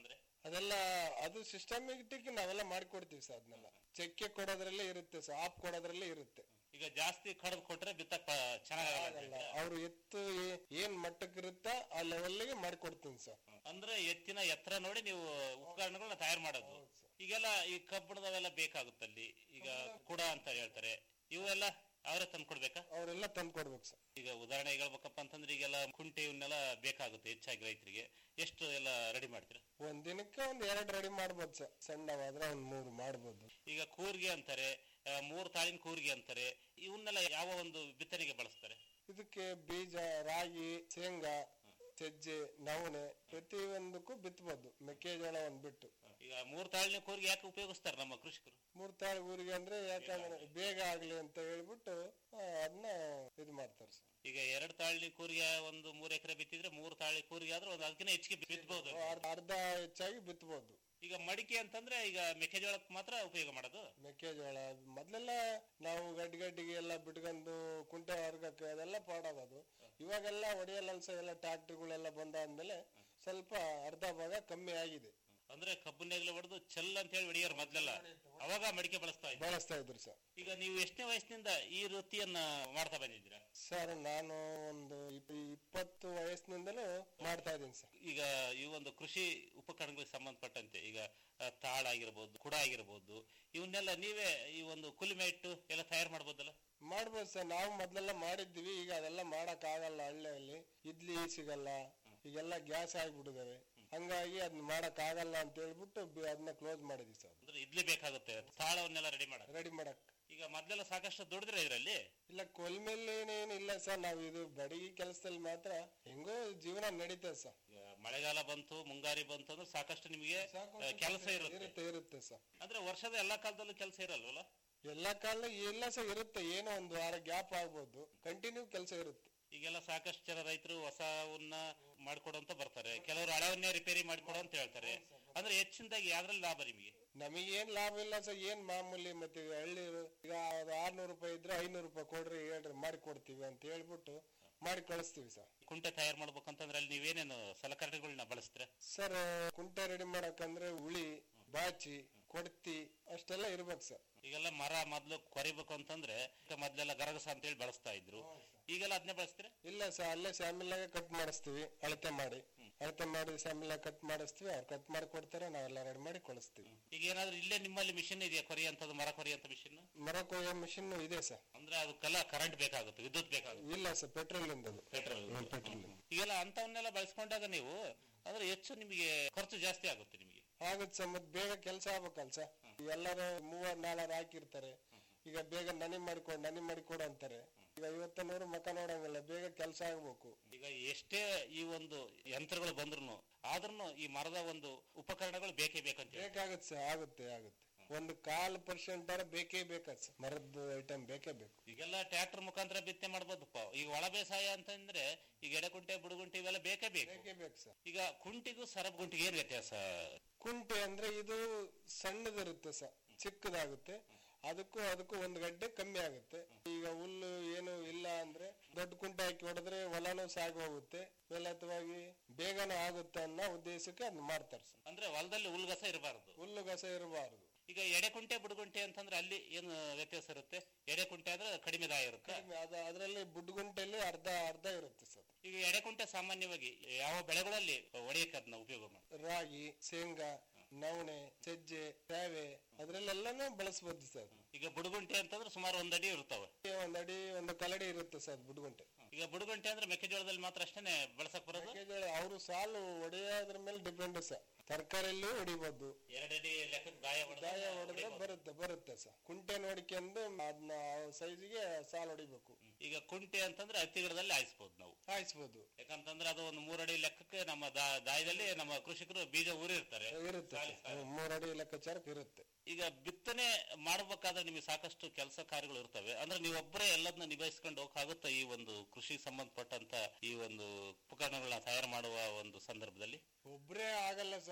ಅದೆಲ್ಲ ಅದು ಸಿಸ್ಟಮೆಟಿಕ್ ನಾವೆಲ್ಲ ಮಾಡಿಕೊಡ್ತೀವಿ ಸರ್ ಅದನ್ನೆಲ್ಲ ಚೆಕ್ಕೆ ಕೊಡೋದ್ರಲ್ಲೇ ಇರುತ್ತೆ ಸರ್ ಆಪ್ ಕೊಡೋದ್ರಲ್ಲೇ ಇರುತ್ತೆ ಈಗ ಜಾಸ್ತಿ ಕಡ್ದು ಕೊಟ್ರೆ ಬಿತ್ತಕ್ ಚೆನ್ನಾಗಲ್ಲ ಅವ್ರು ಎತ್ತು ಏ- ಏನ್ ಮಟ್ಟಕ್ಕೆ ಇರುತ್ತ ಆ ಲೆವೆಲ್ಗೆ ಮಾಡಿಕೊಡ್ತೀನಿ ಸರ್ ಅಂದ್ರೆ ಎತ್ತಿನ ಎತ್ತರ ನೋಡಿ ನೀವು ಉಪಕರಣಗಳನ್ನ ತಯಾರು ಮಾಡೋದು ಈಗೆಲ್ಲ ಈ ಕಬ್ಬಿಣದವೆಲ್ಲ ಬೇಕಾಗುತ್ತಲ್ಲಿ ಈಗ ಕುಡ ಅಂತ ಹೇಳ್ತಾರೆ ಇವೆಲ್ಲ ಅವರೇ ತಂದು ಕೊಡ್ಬೇಕಾ ಅವರೆಲ್ಲ ತಂದು ಕೊಡ್ಬೇಕು ಸರ್ ಈಗ ಉದಾಹರಣೆ ಹೇಳ್ಬೇಕಪ್ಪ ಅಂತಂದ್ರೆ ಈಗೆಲ್ಲ ಕುಂಟೆ ಇವನ್ನೆಲ್ಲ ಬೇಕಾಗುತ್ತೆ ಹೆಚ್ಚಾಗಿ ರೈತರಿಗೆ ಎಷ್ಟು ಎಲ್ಲ ರೆಡಿ ಮಾಡ್ತೀರಾ ಒಂದ್ ದಿನಕ್ಕೆ ಒಂದ್ ಎರಡ್ ರೆಡಿ ಮಾಡ್ಬೋದು ಸರ್ ಸಣ್ಣವಾದ್ರೆ ಒಂದ್ ಮೂರು ಮಾಡ್ಬೋದು ಈಗ ಕೂರ್ಗೆ ಅಂತಾರೆ ಆ, ಮೂರು ತಾಳಿನ ಕೂರ್ಗೆ ಅಂತಾರೆ ಇವನ್ನೆಲ್ಲ ಯಾವ ಒಂದು ಬಿತ್ತನೆಗೆ ಬಳಸ್ತಾರೆ ಇದಕ್ಕೆ ಬೀಜ ರಾಗಿ ಶೇಂಗಾ ಸಜ್ಜೆ ನವಣೆ ಪ್ರತಿ ಒಂದಕ್ಕೂ ಬಿತ್ತಬಹುದು ಮೆಕ್ಕೆಜೋಳ ಒಂದ್ ಬಿಟ್ಟು ಈಗ ಮೂರು ತಾಳಿನ ಕೂರ್ಗೆ ಯಾಕೆ ಉಪಯೋಗಿಸ್ತಾರೆ ನಮ್ಮ ಕೃಷಿಕರು ಮೂರ್ ತಾಳು ಊರಿಗೆ ಅಂದ್ರೆ ಯಾಕಂದ್ರೆ ಬೇಗ ಆಗ್ಲಿ ಅಂತ ಹೇಳ್ಬಿಟ್ಟು ಆ, ಅದನ್ನ ಇದು ಮಾಡ್ತಾರೆ ಸರ್ ಈಗ ಎರಡು ತಾಳಿ ಕೂರಿಗೆ ಒಂದು ಮೂರು ಎಕರೆ ಬಿತ್ತಿದ್ರೆ ಮೂರು ತಾಳಿ ಕೂರಿಗೆ ಆದ್ರೆ ಒಂದು ಅದಕ್ಕಿಂತ ಹೆಚ್ಚಿಗೆ ಬಿತ್ತಬಹುದು ಅರ್ಧ- ಅರ್ಧ ಹೆಚ್ಚಾಗಿ ಬಿತ್ತಬಹುದು ಈಗ ಮಡಿಕೆ ಅಂತಂದ್ರೆ ಈಗ ಮೆಕ್ಕೆಜೋಳಕ್ಕೆ ಮಾತ್ರ ಉಪಯೋಗ ಮಾಡೋದು ಮೆಕ್ಕೆಜೋಳ ಮೊದ್ಲೆಲ್ಲ ನಾವು ಗಡ್ಡಿ ಗಡ್ಡಿಗೆ ಎಲ್ಲ ಬಿಟ್ಕೊಂಡು ಕುಂಟೆ ವರ್ಗಕ್ಕೆ ಅದೆಲ್ಲ ಪಾಡೋದು ಇವಾಗೆಲ್ಲ ಒಡೆಯಲಲ್ಸ ಎಲ್ಲ ಟ್ರಾಕ್ಟರ್ಗಳೆಲ್ಲ ಬಂದಾದ್ಮೇಲೆ ಸ್ವಲ್ಪ ಅರ್ಧ ಭಾಗ ಕಮ್ಮಿ ಆಗಿದೆ ಅಂದ್ರೆ ಕಬ್ಬು ನೇಗಿಲು ಹೊಡೆದು ಚೆಲ್ ಅಂತ ಹೇಳಿ ಹೊಡಿಯೋರು ಮೊದ್ಲೆಲ್ಲ ಅವಾಗ ಮಡಿಕೆ ಬಳಸ್ತಾ ಇದ್ರು ಬಳಸ್ತಾ ಇದ್ರು ಸರ್ ಈಗ ನೀವು ಎಷ್ಟನೇ ವಯಸ್ಸಿನಿಂದ ಈ ವೃತ್ತಿಯನ್ನ ಮಾಡ್ತಾ ಬಂದಿದ್ದೀರಾ ಸರ್ ನಾನು ಒಂದು ಇಪ್ಪ- ಇಪ್ಪತ್ತು ವಯಸ್ಸಿನಿಂದಲೂ ಮಾಡ್ತಾ ಇದ್ದೀನಿ ಸರ್ ಈಗ ಈ ಒಂದು ಕೃಷಿ ಉಪಕರಣಗಳಿಗೆ ಸಂಬಂಧಪಟ್ಟಂತೆ ಈಗ ಆ, ತಾಳ ಆಗಿರ್ಬೋದು ಕುಡ ಆಗಿರ್ಬೋದು ಇವನ್ನೆಲ್ಲ ನೀವೇ ಈ ಒಂದು ಕುಲಿಮೆಟ್ಟು ಎಲ್ಲ ತಯಾರು ಮಾಡ್ಬೋದಲ್ಲ ಮಾಡ್ಬೋದು ಸರ್ ನಾವು ಮೊದ್ಲೆಲ್ಲ ಮಾಡಿದ್ವಿ ಈಗ ಅದೆಲ್ಲ ಮಾಡಕ್ ಆಗಲ್ಲ ಹಳ್ಳಿಯಲ್ಲಿ ಇಡ್ಲಿ ಸಿಗಲ್ಲ ಈಗೆಲ್ಲ ಗ್ಯಾಸ್ ಆಗಿಬಿಟ್ಟಿದಾವೆ ಹಂಗಾಗಿ ಅದನ್ನ ಮಾಡಕ್ ಆಗಲ್ಲ ಅಂತ ಹೇಳ್ಬಿಟ್ಟು ಬಿ- ಅದನ್ನ ಕ್ಲೋಸ್ ಮಾಡಿದ್ವಿ ಸರ್ ಅಂದ್ರೆ ಇಡ್ಲಿ ಬೇಕಾಗುತ್ತೆ ತಾಳವನ್ನೆಲ್ಲ ರೆಡಿ ಮಾಡಕ್ ರೆಡಿ ಮಾಡಕ್ ಈಗ ಮೊದ್ಲೆಲ್ಲ ಸಾಕಷ್ಟು ದುಡಿದ್ರೆ ಇದರಲ್ಲಿ ಇಲ್ಲ ಕೊಲ್ಮೇಲೇನೇನು ಇಲ್ಲ ಸರ್ ನಾವು ಇದು ಬಡಗಿ ಕೆಲಸದಲ್ಲಿ ಮಾತ್ರ ಹೆಂಗೋ ಜೀವನ ನಡೀತದೆ ಸರ್ ಮಳೆಗಾಲ ಬಂತು ಮುಂಗಾರಿ ಬಂತು ಅಂದ್ರೆ ಸಾಕಷ್ಟು ನಿಮಗೆ ಕೆಲಸ ಇರುತ್ತೆ ಇರುತ್ತೆ ಇರುತ್ತೆ ಸರ್ ಅಂದ್ರೆ ವರ್ಷದ ಎಲ್ಲಾ ಕಾಲದಲ್ಲೂ ಕೆಲಸ ಇರಲ್ವಲ್ಲ ಎಲ್ಲಾ ಕಾಲ ಎಲ್ಲ ಸಹ ಇರುತ್ತೆ ಏನೋ ಒಂದು ವಾರ ಗ್ಯಾಪ್ ಆಗ್ಬೋದು ಕಂಟಿನ್ಯೂ ಕೆಲಸ ಇರುತ್ತೆ ಈಗೆಲ್ಲ ಸಾಕಷ್ಟು ಜನ ರೈತರು ಹೊಸವನ್ನ ಮಾಡ್ಕೊಡು ಅಂತ ಬರ್ತಾರೆ ಕೆಲವರು ಹಳೆವನ್ನೇ ರಿಪೇರಿ ಮಾಡ್ಕೊಡು ಅಂತ ಹೇಳ್ತಾರೆ ಅಂದ್ರೆ ಹೆಚ್ಚಿನದಾಗಿ ಯಾವ್ದ್ರಲ್ಲಿ ಲಾಭ ನಿಮಗೆ ನಮಗೇನ್ ಲಾಭ ಇಲ್ಲ ಸರ್ ಏನ್ ಮಾಮೂಲಿ ಮತ್ತೆ ಈಗ ಹಳ್ಳಿ ಈಗ ಆರ್ನೂರು ರೂಪಾಯಿ ಇದ್ರೆ ಐನೂರು ರೂಪಾಯಿ ಕೊಡ್ರಿ ಹೇಳ್ರಿ ಮಾಡಿ ಕೊಡ್ತೀವಿ ಅಂತ ಹೇಳ್ಬಿಟ್ಟು ಮಾಡಿ ಕಳಿಸ್ತೀವಿ ಸರ್ ಕುಂಟೆ ತಯಾರು ಮಾಡ್ಬೇಕಂತಂದ್ರೆ ಅಲ್ಲಿ ನೀವೇನೇನು ಸಲಕರಣೆಗಳನ್ನ ಬಳಸ್ತೀರಾ ಸರ್ ಕುಂಟೆ ರೆಡಿ ಮಾಡಕಂದ್ರೆ ಉಳಿ ಬಾಚಿ ಕೊಡ್ತಿ ಅಷ್ಟೆಲ್ಲ ಇರ್ಬೇಕು ಸರ್ ಈಗೆಲ್ಲ ಮರ ಮೊದ್ಲು ಕೊರಿಬೇಕು ಅಂತಂದ್ರೆ ಈಗ ಮೊದ್ಲೆಲ್ಲ ಗರಗಸ ಅಂತ ಹೇಳಿ ಬಳಸ್ತಾ ಇದ್ರು ಈಗೆಲ್ಲ ಅದನ್ನೇ ಬಳಸ್ತೀರಾ ಇಲ್ಲ ಸರ್ ಅಲ್ಲೇ ಸ್ಯಾಮಿಲಾಗೆ ಕಟ್ ಮಾಡಿಸ್ತೀವಿ ಅಳತೆ ಮಾಡಿ ಅಳತೆ ಮಾಡಿ ಸ್ಯಾಮಿಲಾಗ ಕಟ್ ಮಾಡಿಸ್ತೀವಿ ಅವ್ರು ಕಟ್ ಮಾಡಿ ಕೊಡ್ತಾರೆ ನಾವೆಲ್ಲ ರೆಡಿ ಮಾಡಿ ಕಳಿಸ್ತೀವಿ ಈಗ ಏನಾದ್ರು ಇಲ್ಲೇ ನಿಮ್ಮಲ್ಲಿ ಮಿಷಿನ್ ಇದೆಯಾ ಕೊರಿಯಂತದ್ದು ಮರ ಕೊರಿಯಂತ ಮಿಷಿನ್ ಮರ ಕೊಯ್ಯೋ ಮಿಷಿನ್ ಇದೆ ಸರ್ ಅಂದ್ರೆ ಅದಕ್ಕೆಲ್ಲ ಕರೆಂಟ್ ಬೇಕಾಗುತ್ತೆ ವಿದ್ಯುತ್ ಬೇಕಾಗುತ್ತೆ ಇಲ್ಲ ಸರ್ ಪೆಟ್ರೋಲ್ ಇಂದದು ಪೆಟ್ರೋಲ್ ಪೆಟ್ರೋಲ್ ಈಗೆಲ್ಲ ಅಂತವನ್ನೆಲ್ಲ ಬಳಸ್ಕೊಂಡಾಗ ನೀವು ಅಂದ್ರೆ ಹೆಚ್ಚು ನಿಮಗೆ ಖರ್ಚು ಜಾಸ್ತಿ ಆಗುತ್ತೆ ನಿಮಗೆ ಆಗುತ್ತೆ ಸರ್ ಮತ್ತೆ ಬೇಗ ಕೆಲಸ ಆಗ್ಬೇಕಲ್ಲ ಸರ್ ಎಲ್ಲರೂ ಮೂವರ್ ನಾಲ್ವರು ಹಾಕಿರ್ತಾರೆ ಈಗ ಬೇಗ ನನಿ ಮಾಡಿಕೊಡು ನನಿ ಮಾಡಿಕೊಡು ಅಂತಾರೆ ಈಗ ಐವತ್ತ ನೂರು ಮಕ ನೋಡಂಗಿಲ್ಲ ಬೇಗ ಕೆಲಸ ಆಗ್ಬೇಕು ಈಗ ಎಷ್ಟೇ ಈ ಒಂದು ಯಂತ್ರಗಳು ಬಂದ್ರು ಆದ್ರೂ ಈ ಮರದ ಒಂದು ಉಪಕರಣಗಳು ಬೇಕೇ ಬೇಕಂತ ಹೇಳಿ. ಬೇಕಾಗುತ್ತೆ ಸರ್ ಆಗುತ್ತೆ ಆಗುತ್ತೆ ಒಂದು ಕಾಲ್ ಪರ್ಸೆಂಟ್ ಬೇಕೇ ಬೇಕಾದ್ ಸರ್ ಮರದ ಐಟಮ್ ಬೇಕೇ ಬೇಕು ಈಗೆಲ್ಲ ಟ್ರ್ಯಾಕ್ಟರ್ ಮುಖಾಂತರ ಬಿತ್ತನೆ ಮಾಡ್ಬೋದಪ್ಪ ಈಗ ಒಳ ಬೇಸಾಯ ಅಂತಂದ್ರೆ ಈಗ ಎಡೆಕುಂಟೆ ಬುಡುಗುಂಟೆ ಇವೆಲ್ಲ ಬೇಕೇ ಬೇಕು ಬೇಕೇ ಬೇಕು ಸರ್ ಈಗ ಕುಂಟಿಗೂ ಸರಬ್ ಗುಂಟಿಗೆ ಏನ್ ವ್ಯತ್ಯಾಸ ಕುಂಟೆ ಅಂದ್ರೆ ಇದು ಸಣ್ಣದಿರುತ್ತೆ ಸರ್ ಚಿಕ್ಕದಾಗುತ್ತೆ ಅದಕ್ಕೂ ಅದಕ್ಕೂ ಒಂದು ಗಡ್ಡೆ ಕಮ್ಮಿ ಆಗುತ್ತೆ ಈಗ ಹುಲ್ಲು ಏನು ಇಲ್ಲ ಅಂದ್ರೆ ದೊಡ್ಡ ಕುಂಟೆ ಹಾಕಿ ಹೊಡೆದ್ರೆ ಹೊಲನೂ ಸಾಗಿ ಹೋಗುತ್ತೆ ಮೇಲತ್ತವಾಗಿ ಬೇಗನೆ ಆಗುತ್ತೆ ಅನ್ನೋ ಉದ್ದೇಶಕ್ಕೆ ಅದನ್ನ ಮಾಡ್ತಾರೆ ಸರ್ ಅಂದ್ರೆ ಹೊಲದಲ್ಲಿ ಹುಲ್ಗಸ ಇರಬಾರದು ಹುಲ್ಲು ಗಸ ಇರಬಾರದು ಈಗ ಎಡೆಕುಂಟೆ ಬುಡುಗುಂಟೆ ಅಂತಂದ್ರೆ ಅಲ್ಲಿ ಏನು ವ್ಯತ್ಯಾಸ ಇರುತ್ತೆ ಎಡೆಕುಂಟೆ ಆದ್ರೆ ಕಡಿಮೆ ದಾಯ ಇರುತ್ತೆ ಅದ ಅದರಲ್ಲಿ ಬುಡ್ಗುಂಟೆಯಲ್ಲಿ ಅರ್ಧ ಅರ್ಧ ಇರುತ್ತೆ ಸರ್ ಈಗ ಎಡೆಕುಂಟೆ ಸಾಮಾನ್ಯವಾಗಿ ಯಾವ ಬೆಳೆಗಳಲ್ಲಿ ಹೊಡೆಯಕ್ಕೆ ಅದನ್ನ ಉಪಯೋಗ ಮಾಡಿ ರಾಗಿ ಶೇಂಗಾ ನವಣೆ ಸಜ್ಜೆ ಸಾವೆ ಅದ್ರಲ್ಲೆಲ್ಲಾನು ಬಳಸ್ಬೋದು ಸರ್ ಈಗ ಬುಡುಗುಂಟೆ ಅಂತಂದ್ರೆ ಸುಮಾರು ಒಂದಡಿ ಇರ್ತಾವೆ ಒಂದ್ ಅಡಿ ಒಂದು ಕಲಡಿ ಇರುತ್ತೆ ಸರ್ ಬುಡ್ಗುಂಟೆ ಈಗ ಬುಡುಗುಂಟೆ ಅಂದ್ರೆ ಮೆಕ್ಕೆಜೋಳದಲ್ಲಿ ಮಾತ್ರ ಅಷ್ಟೇನೆ ಬಳಸಕ್ ಬರೋದು ಮೆಕ್ಕೆಜೋಳ ಅವರು ಸಾಲು ಹೊಡೆಯೋದ್ರ ಮೇಲೆ ಡಿಪೆಂಡ್ ಸರ್ ತರಕಾರಿಯಲ್ಲೂ ಹೊಡಿಬೋದು ಎರಡಡಿ ಲೆಕ್ಕಕ್ಕೆ ದಾಯ ದಾಯ ಹೊಡೆದ್ರೆ ಬರುತ್ತೆ ಬರುತ್ತೆ ಸರ್ ಕುಂಟೆ ನೋಡ್ಕೊಂಡು ಅದನ್ನ ಸೈಜ್ಗೆ ಸಾಲು ಹೊಡಿಬೇಕು ಈಗ ಕುಂಟೆ ಅಂತಂದ್ರೆ ಹತ್ತಿ ಗಿಡದಲ್ಲಿ ಆಯಿಸ್ಬೋದು ನಾವು ಹಾಯಿಸ್ಬೋದು ಯಾಕಂತಂದ್ರೆ ಅದು ಒಂದು ಮೂರಡಿ ಲೆಕ್ಕಕ್ಕೆ ನಮ್ಮ ದಾ- ದಾಯದಲ್ಲಿ ನಮ್ಮ ಕೃಷಿಕರು ಬೀಜ ಊರಿರ್ತಾರೆ ಇರುತ್ತೆ ಸರ್. ಮೂರಡಿ ಲೆಕ್ಕಾಚಾರಕ್ಕೆ ಇರುತ್ತೆ ಈಗ ಬಿತ್ತನೆ ಮಾಡ್ಬೇಕಾದ್ರೆ ನಿಮಗೆ ಸಾಕಷ್ಟು ಕೆಲಸ ಕಾರ್ಯಗಳು ಇರ್ತವೆ ಅಂದ್ರೆ ನೀವೊಬ್ಬರೇ ಎಲ್ಲದನ್ನ ನಿಭಾಯಿಸ್ಕೊಂಡು ಹೋಗಕ್ಕಾಗುತ್ತಾ ಈ ಒಂದು ಕೃಷಿ ಸಂಬಂಧಪಟ್ಟಂತ ಈ ಒಂದು ಉಪಕರಣಗಳನ್ನ ತಯಾರು ಮಾಡುವ ಒಂದು ಸಂದರ್ಭದಲ್ಲಿ ಒಬ್ರೇ ಆಗಲ್ಲ ಸರ್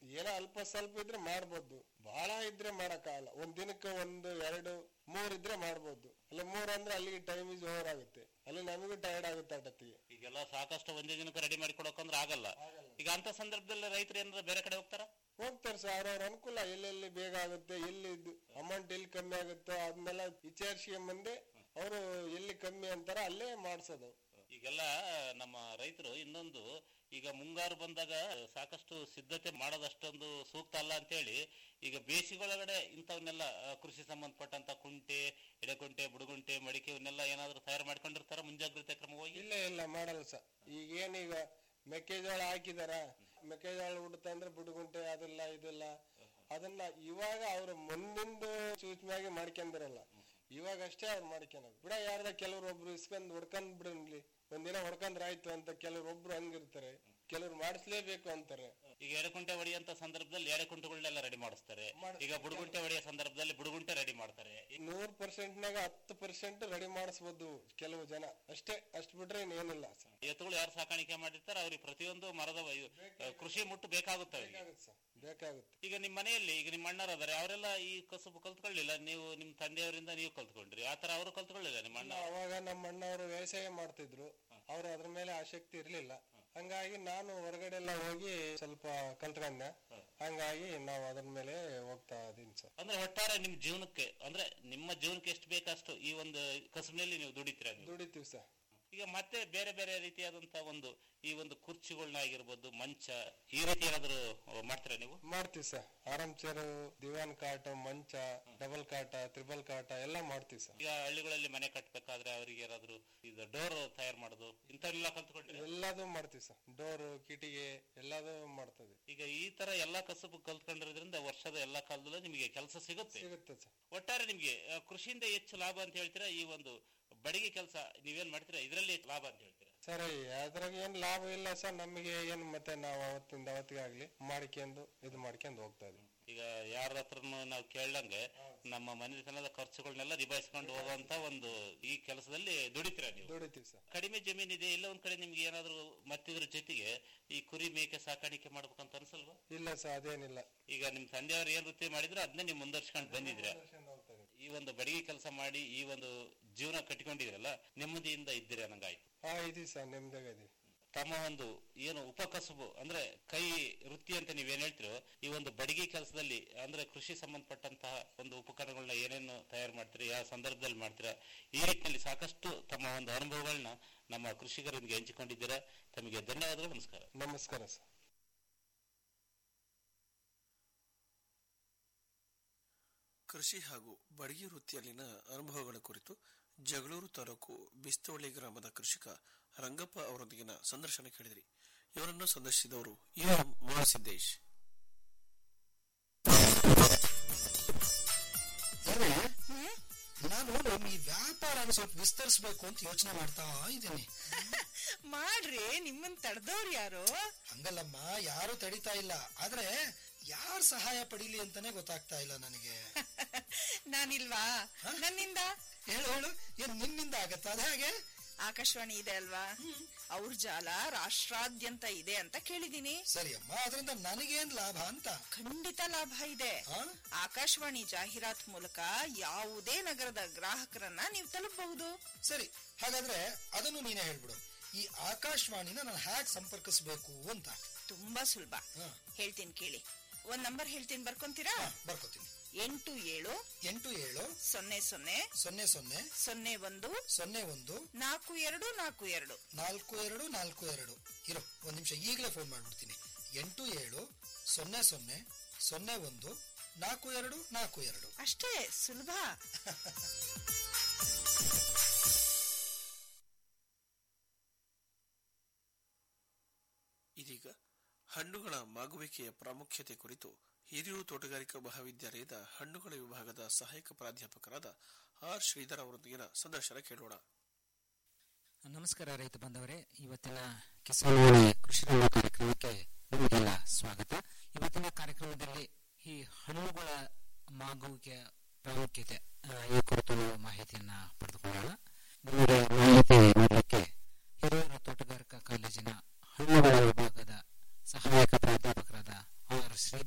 ಏನೋ ಅಲ್ಪ ಸ್ವಲ್ಪ ಇದ್ರೆ ಮಾಡ್ಬೋದು ಬಹಳ ಇದ್ರೆ ಮಾಡಕ್ಕಾಗಲ್ಲ ಒಂದ್ ದಿನಕ್ಕೆ ಒಂದು ಎರಡು ಮೂರ್ ಇದ್ರೆ ಮಾಡ್ಬೋದು ಅಲ್ಲ ಮೂರ್ ಅಂದ್ರೆ ಅಲ್ಲಿಗೆ ಟೈಮ್ ಇಸ್ ಓವರ್ ಆಗುತ್ತೆ ಅಲ್ಲಿ ನಮಗೂ ಟೈರ್ಡ್ ಆಗುತ್ತೆ ಅಟತ್ತಿಗೆ ಈಗೆಲ್ಲ ಸಾಕಷ್ಟು ಒಂದೇ ದಿನಕ್ಕೆ ರೆಡಿ ಮಾಡಿ ಕೊಡೋಕಂದ್ರೆ ಆಗಲ್ಲ ಈಗ ಅಂತ ಸಂದರ್ಭದಲ್ಲಿ ರೈತರು ಏನಾದ್ರು ಬೇರೆ ಕಡೆ ಹೋಗ್ತಾರ ಹೋಗ್ತಾರೆ ಸರ್ ಅವ್ರವ್ರ ಅನುಕೂಲ ಎಲ್ಲೆಲ್ಲಿ ಬೇಗ ಆಗುತ್ತೆ ಎಲ್ಲಿ ಅಮೌಂಟ್ ಎಲ್ಲಿ ಕಮ್ಮಿ ಆಗುತ್ತೋ ಅದನ್ನೆಲ್ಲ ವಿಚಾರಿಸ್ಕೊಂಬಂದೆ ಅವರು ಎಲ್ಲಿ ಕಮ್ಮಿ ಅಂತಾರ ಅಲ್ಲೇ ಮಾಡ್ಸೋದು ಈಗೆಲ್ಲ ನಮ್ಮ ರೈತರು ಇನ್ನೊಂದು ಈಗ ಮುಂಗಾರು ಬಂದಾಗ ಸಾಕಷ್ಟು ಸಿದ್ಧತೆ ಮಾಡೋದಷ್ಟೊಂದು ಸೂಕ್ತ ಅಲ್ಲ ಅಂತೇಳಿ ಈಗ ಬೇಸಿಗೊಳಗಡೆ ಇಂಥವನ್ನೆಲ್ಲ ಆ, ಕೃಷಿ ಸಂಬಂಧಪಟ್ಟಂತ ಕುಂಟೆ ಎಡೆಕುಂಟೆ ಬುಡುಗುಂಟೆ ಮಡಿಕೆ ಇವನ್ನೆಲ್ಲ ಏನಾದ್ರು ತಯಾರು ಮಾಡ್ಕೊಂಡಿರ್ತಾರ ಮುಂಜಾಗ್ರತೆ ಕ್ರಮವಾಗಿ ಇಲ್ಲ ಇಲ್ಲ ಮಾಡಲ್ಲ ಸರ್ ಈಗ ಏನೀಗ ಮೆಕ್ಕೆಜೋಳ ಹಾಕಿದಾರ ಮೆಕ್ಕೆಜೋಳ ಉಡುತ್ತಂದ್ರೆ ಬುಡುಗುಂಟೆ ಅದೆಲ್ಲ ಇದೆಲ್ಲ ಅದನ್ನ ಇವಾಗ ಅವ್ರ ಮುಂದಿಂದು ಸೂಚನೆಯಾಗಿ ಮಾಡ್ಕೊಂಡ್ರಲ್ಲ ಇವಾಗ ಅಷ್ಟೇ ಅವ್ರು ಮಾಡ್ಕೊಳೋದು ಬಿಡ ಯಾರ್ದ ಕೆಲವ್ರು ಒಬ್ರು ಇಸ್ಕೊಂಡ್ ಹೊಡ್ಕೊಂಡ್ ಬಿಡನ್ಲಿ ಒಂದಿನ ಹೊಡ್ಕೊಂಡ್ರೆ ಆಯ್ತು ಅಂತ ಕೆಲವ್ರು ಒಬ್ರು ಹಂಗಿರ್ತಾರೆ ಕೆಲವ್ರು ಮಾಡಿಸ್ಲೇಬೇಕು ಅಂತಾರೆ ಈಗ ಎಡೆಕುಂಟೆ ಹೊಡೆಯಂತ ಸಂದರ್ಭದಲ್ಲಿ ಎಡೆಕುಂಟೆಗಳನ್ನೆಲ್ಲ ರೆಡಿ ಮಾಡಿಸ್ತಾರೆ ಈಗ ಬುಡುಗುಂಟೆ ಹೊಡೆಯೋ ಸಂದರ್ಭದಲ್ಲಿ ಬುಡುಗುಂಟೆ ರೆಡಿ ಮಾಡ್ತಾರೆ ನೂರ್ ಪರ್ಸೆಂಟ್ ನಾಗ ಹತ್ತು ಪರ್ಸೆಂಟ್ ರೆಡಿ ಮಾಡಿಸ್ಬೋದು ಕೆಲವು ಜನ ಅಷ್ಟೇ ಅಷ್ಟ್ ಬಿಟ್ರೆ ಇನ್ನೇನಿಲ್ಲ ಸರ್ ಎತ್ತುಗಳು ಯಾರು ಸಾಕಾಣಿಕೆ ಮಾಡಿರ್ತಾರೆ ಅವ್ರಿಗೆ ಪ್ರತಿಯೊಂದು ಮರದ ಇವು, ಆ, ಕೃಷಿ ಮುಟ್ಟು ಬೇಕಾಗುತ್ತೆ ಅವರಿಗೆ ಬೇಕಾಗುತ್ತೆ ಸರ್ ಬೇಕಾಗುತ್ತೆ ಈಗ ನಿಮ್ಮ ಮನೆಯಲ್ಲಿ ಈಗ ನಿಮ್ಮ ಅಣ್ಣರು ಅದಾರೆ ಅವರೆಲ್ಲ ಈ ಕಸುಬು ಕಲ್ತ್ಕೊಳ್ಳಿಲ್ಲ ನೀವು ನಿಮ್ಮ ತಂದೆಯವರಿಂದ ನೀವು ಕಲ್ತ್ಕೊಂಡ್ರಿ ಆತರ ಅವರು ಕಲ್ತ್ಕೊಳ್ಳಿಲ್ಲ ನಿಮ್ಮ ಅಣ್ಣ ಅವಾಗ ನಮ್ಮ ಅಣ್ಣವರು ವ್ಯವಸಾಯ ಮಾಡ್ತಿದ್ರು ಅವ್ರು ಅದ್ರ ಮೇಲೆ ಆಸಕ್ತಿ ಇರ್ಲಿಲ್ಲ ಹಂಗಾಗಿ ನಾನು ಹೊರಗಡೆ ಎಲ್ಲ ಹೋಗಿ ಸ್ವಲ್ಪ ಕಲ್ತ್ಕೊಂಡೆ ಹಂಗಾಗಿ ನಾವು ಅದ್ರ ಮೇಲೆ ಹೋಗ್ತಾ ಇದೀನಿ ಸರ್ ಅಂದ್ರೆ ಒಟ್ಟಾರೆ ನಿಮ್ ಜೀವನಕ್ಕೆ ಅಂದ್ರೆ ನಿಮ್ಮ ಜೀವನಕ್ಕೆ ಎಷ್ಟು ಬೇಕಷ್ಟು ಈ ಒಂದು ಕಸುಬಿನಲ್ಲಿ ನೀವು ದುಡಿತೀರಾ ನೀವು ದುಡಿತೀವಿ ಸರ್ ಈಗ ಮತ್ತೆ ಬೇರೆ ಬೇರೆ ರೀತಿಯಾದಂತ ಒಂದು ಈ ಒಂದು ಕುರ್ಚಿಗಳನ್ನ ಆಗಿರ್ಬೋದು ಮಂಚ ಈ ರೀತಿ ಏನಾದ್ರು ಮಾಡ್ತೀರಾ ನೀವು ಮಾಡ್ತೀವಿ ಸರ್ ಆರಾಮ್ ಚೇರು ದಿವಾನ್ ಕಾಟ ಮಂಚ ಡಬಲ್ ಕಾಟ ತ್ರಿಬಲ್ ಕಾಟ ಎಲ್ಲ ಮಾಡ್ತೀವಿ ಸರ್ ಈಗ ಹಳ್ಳಿಗಳಲ್ಲಿ ಮನೆ ಕಟ್ಬೇಕಾದ್ರೆ ಅವರಿಗೆ ಏನಾದ್ರು ಇದು ಡೋರ್ ತಯಾರು ಮಾಡೋದು ಇಂಥವೆಲ್ಲ ಕಲ್ತ್ಕೊಂಡ್ರೆ ಎಲ್ಲದೂ ಮಾಡ್ತೀವಿ ಸರ್ ಡೋರು ಕಿಟಿಗೆ ಎಲ್ಲದೂ ಮಾಡ್ತದೆ ಈಗ ಈ ತರ ಎಲ್ಲಾ ಕಸುಬು ಕಲ್ತ್ಕೊಂಡಿರೋದ್ರಿಂದ ವರ್ಷದ ಎಲ್ಲಾ ಕಾಲದಲ್ಲೂ ನಿಮಗೆ ಕೆಲಸ ಸಿಗುತ್ತೆ ಸಿಗುತ್ತೆ ಸರ್ ಒಟ್ಟಾರೆ ನಿಮ್ಗೆ ಆ, ಕೃಷಿಯಿಂದ ಹೆಚ್ಚು ಲಾಭ ಅಂತ ಹೇಳ್ತೀರಾ ಈ ಒಂದು ಬಡಿಗೆ ಕೆಲಸ ನೀವೇನ್ ಮಾಡ್ತೀರಾ ಇದರಲ್ಲಿ ಲಾಭ ಅಂತ ಹೇಳ್ತೀರಾ ಸರಿ ಅದ್ರಾಗ ಏನ್ ಲಾಭ ಇಲ್ಲ ಸರ್ ನಮಗೆ ಏನ್ ಮತ್ತೆ ನಾವು ಅವತ್ತಿಂದ ಅವತ್ತಿಗೆ ಆಗ್ಲಿ ಮಾಡ್ಕೊಂಡು ಇದು ಮಾಡ್ಕೊಂಡು ಹೋಗ್ತಾ ಇದೀವಿ ಈಗ ಯಾರ ಹತ್ರನು ನಾವು ಕೇಳಂಗೆ ನಮ್ಮ ಮನೆತನದ ಖರ್ಚುಗಳನ್ನೆಲ್ಲ ನಿಭಾಯಿಸ್ಕೊಂಡು ಹೋಗುವಂತ ಒಂದು ಈ ಕೆಲಸದಲ್ಲಿ ದುಡಿತೀರಾ ನೀವು ದುಡಿತೀವಿ ಸರ್ ಕಡಿಮೆ ಜಮೀನಿದೆ ಇಲ್ಲ ಒಂದ್ ಕಡೆ ನಿಮ್ಗೆ ಏನಾದ್ರು ಮತ್ತಿದ್ರ ಜೊತೆಗೆ ಈ ಕುರಿ ಮೇಕೆ ಸಾಕಾಣಿಕೆ ಮಾಡ್ಬೇಕಂತ ಅನ್ಸಲ್ವಾ ಇಲ್ಲ ಸರ್ ಅದೇನಿಲ್ಲ ಈಗ ನಿಮ್ ತಂದೆಯವ್ರು ಏನ್ ವೃತ್ತಿ ಮಾಡಿದ್ರು ಅದನ್ನೇ ನೀವು ಮುಂದರ್ಸ್ಕೊಂಡು ಬಂದಿದ್ರ ಈ ಒಂದು ಬಡಿಗೆ ಕೆಲಸ ಮಾಡಿ ಈ ಒಂದು ಜೀವನ ಕಟ್ಟಿಕೊಂಡಿದ್ರಲ್ಲ ನೆಮ್ಮದಿಯಿಂದ ಇದ್ದೀರಾ ನಂಗಾಯ್ತು ಹಾ ಇದೀವಿ ಸರ್ ನಿಮ್ದಾಗ ಇದೀವಿ ತಮ್ಮ ಒಂದು ಏನು ಉಪಕಸಬು ಅಂದ್ರೆ ಕೈ ವೃತ್ತಿ ಅಂತ ನೀವೇನ್ ಹೇಳ್ತಿರೋ ಈ ಒಂದು ಬಡಿಗೆ ಕೆಲಸದಲ್ಲಿ ಅಂದ್ರೆ ಕೃಷಿ ಸಂಬಂಧಪಟ್ಟಂತಹ ಒಂದು ಉಪಕರಣಗಳನ್ನ ಏನೇನು ತಯಾರು ಮಾಡ್ತೀರಾ ಯಾವ ಸಂದರ್ಭದಲ್ಲಿ ಮಾಡ್ತೀರಾ ಈ ನಿಟ್ಟಿನಲ್ಲಿ ಸಾಕಷ್ಟು ತಮ್ಮ ಒಂದು ಅನುಭವಗಳನ್ನ ನಮ್ಮ ಕೃಷಿಕರೊಂದಿಗೆ ಹಂಚಿಕೊಂಡಿದ್ದೀರಾ ತಮಗೆ ಧನ್ಯವಾದಗಳು ನಮಸ್ಕಾರ ನಮಸ್ಕಾರ ಸರ್ ಕೃಷಿ ಹಾಗೂ ಬಡಗಿ ವೃತ್ತಿಯಲ್ಲಿನ ಅನುಭವಗಳ ಕುರಿತು ಜಗಳೂರು ತಾಲೂಕು ಬಿಸ್ತವಳ್ಳಿ ಗ್ರಾಮದ ಕೃಷಿಕ ರಂಗಪ್ಪ ಅವರೊಂದಿಗಿನ ಸಂದರ್ಶನ ಕೇಳಿದ್ರಿ ಇವರನ್ನು ಸಂದರ್ಶಿಸಿದವರು ಯು ಎಂ ಮಹಾಸಿದ್ದೇಶ್ ನಾನು ನಮ್ಮ ಈ ವ್ಯಾಪಾರನ ಸ್ವಲ್ಪ ವಿಸ್ತರಿಸಬೇಕು ಅಂತ ಯೋಚನೆ ಮಾಡ್ತಾ ಇದ್ದೀನಿ ಮಾಡ್ರಿ ನಿಮ್ಮನ್ ತಡೆದವ್ರು ಯಾರು ಹಂಗಲ್ಲಮ್ಮ ಯಾರು ತಡಿತಾ ಇಲ್ಲ ಆದ್ರೆ ಯಾರ್ ಸಹಾಯ ಪಡೀಲಿ ಅಂತಾನೆ ಗೊತ್ತಾಗ್ತಾ ಇಲ್ಲ ನನಗೆ ನಾನಿಲ್ವಾ ನನ್ನಿಂದ ಹೇಳು ಹೇಳು ಏನ್ ನಿನ್ನಿಂದ ಆಗತ್ತ ಅದ ಹಾಗೆ ಆಕಾಶವಾಣಿ ಇದೆ ಅಲ್ವಾ ಅವ್ರ ಜಾಲ ರಾಷ್ಟ್ರಾದ್ಯಂತ ಇದೆ ಅಂತ ಕೇಳಿದೀನಿ ಸರಿ ಅಮ್ಮ ಅದರಿಂದ ನನಗೇನ್ ಲಾಭ ಅಂತ ಖಂಡಿತ ಲಾಭ ಇದೆ ಆಕಾಶವಾಣಿ ಜಾಹೀರಾತ್ ಮೂಲಕ ಯಾವುದೇ ನಗರದ ಗ್ರಾಹಕರನ್ನ ನೀವು ತಲುಪಬಹುದು ಸರಿ ಹಾಗಾದ್ರೆ ಅದನ್ನು ನೀನೇ ಹೇಳ್ಬಿಡು ಈ ಆಕಾಶವಾಣಿನ ನಾನು ಹ್ಯಾಕ್ ಸಂಪರ್ಕಿಸಬೇಕು ಅಂತ ತುಂಬಾ ಸುಲಭ ಹೇಳ್ತೀನಿ ಕೇಳಿ ಒಂದ್ ನಂಬರ್ ಹೇಳ್ತೀನಿ ಬರ್ಕೊಂತೀರಾ ಬರ್ಕೋತೀನಿ ಎಂಟು ಏಳು ಎಂಟು ಏಳು ಸೊನ್ನೆ ಸೊನ್ನೆ ಸೊನ್ನೆ ಸೊನ್ನೆ ಸೊನ್ನೆ ಒಂದು ಸೊನ್ನೆ ಒಂದು ನಾಲ್ಕು ಎರಡು ನಾಲ್ಕು ಎರಡು ನಾಲ್ಕು ಎರಡು ನಾಲ್ಕು ಎರಡು ಇರೋ ಒಂದ್ ನಿಮಿಷ ಈಗಲೇ ಫೋನ್ ಮಾಡ್ಬಿಡ್ತೀನಿ ಎಂಟು ಏಳು ಸೊನ್ನೆ ಸೊನ್ನೆ ಸೊನ್ನೆ ಒಂದು ನಾಲ್ಕು ಎರಡು ನಾಲ್ಕು ಎರಡು ಅಷ್ಟೇ ಸುಲಭ ಇದೀಗ ಹಣ್ಣುಗಳ ಮಾಗುವಿಕೆಯ ಪ್ರಾಮುಖ್ಯತೆ ಕುರಿತು ಹಿರಿಯೂರು ತೋಟಗಾರಿಕಾ ಮಹಾವಿದ್ಯಾಲಯದ ಹಣ್ಣುಗಳ ವಿಭಾಗದ ಸಹಾಯಕ ಪ್ರಾಧ್ಯಾಪಕರಾದ ಆರ್ ಶ್ರೀಧರ್ ಅವರೊಂದಿಗಿನ ಸಂದರ್ಶನ ಕೇಳೋಣ ನಮಸ್ಕಾರ ರೈತ ಬಾಂಧವರೇ ಇವತ್ತಿನ ಕಿಸಾನ್ವಾಣಿ ಕೃಷಿ ರಂಗ ಕಾರ್ಯಕ್ರಮಕ್ಕೆ ನಿಮಗೆಲ್ಲ ಸ್ವಾಗತ ಇವತ್ತಿನ ಕಾರ್ಯಕ್ರಮದಲ್ಲಿ ಈ ಹಣ್ಣುಗಳ ಮಾಗುವಿಕೆಯ ಪ್ರಾಮುಖ್ಯತೆ ಆ, ಈ ಕುರಿತು ನಾವು ಮಾಹಿತಿಯನ್ನ ಪಡೆದುಕೊಳ್ಳೋಣ ನಮಗೆ ಮಾಹಿತಿ ನೀಡಲಿಕ್ಕೆ ಹಿರಿಯೂರು ತೋಟಗಾರಿಕಾ ಕಾಲೇಜಿನ ಹಣ್ಣುಗಳ ವಿಭಾಗದ ಸಹಾಯಕ ಪ್ರಾಧ್ಯಾಪಕರಾದ ಆರ್ ಶ್ರೀಧರ್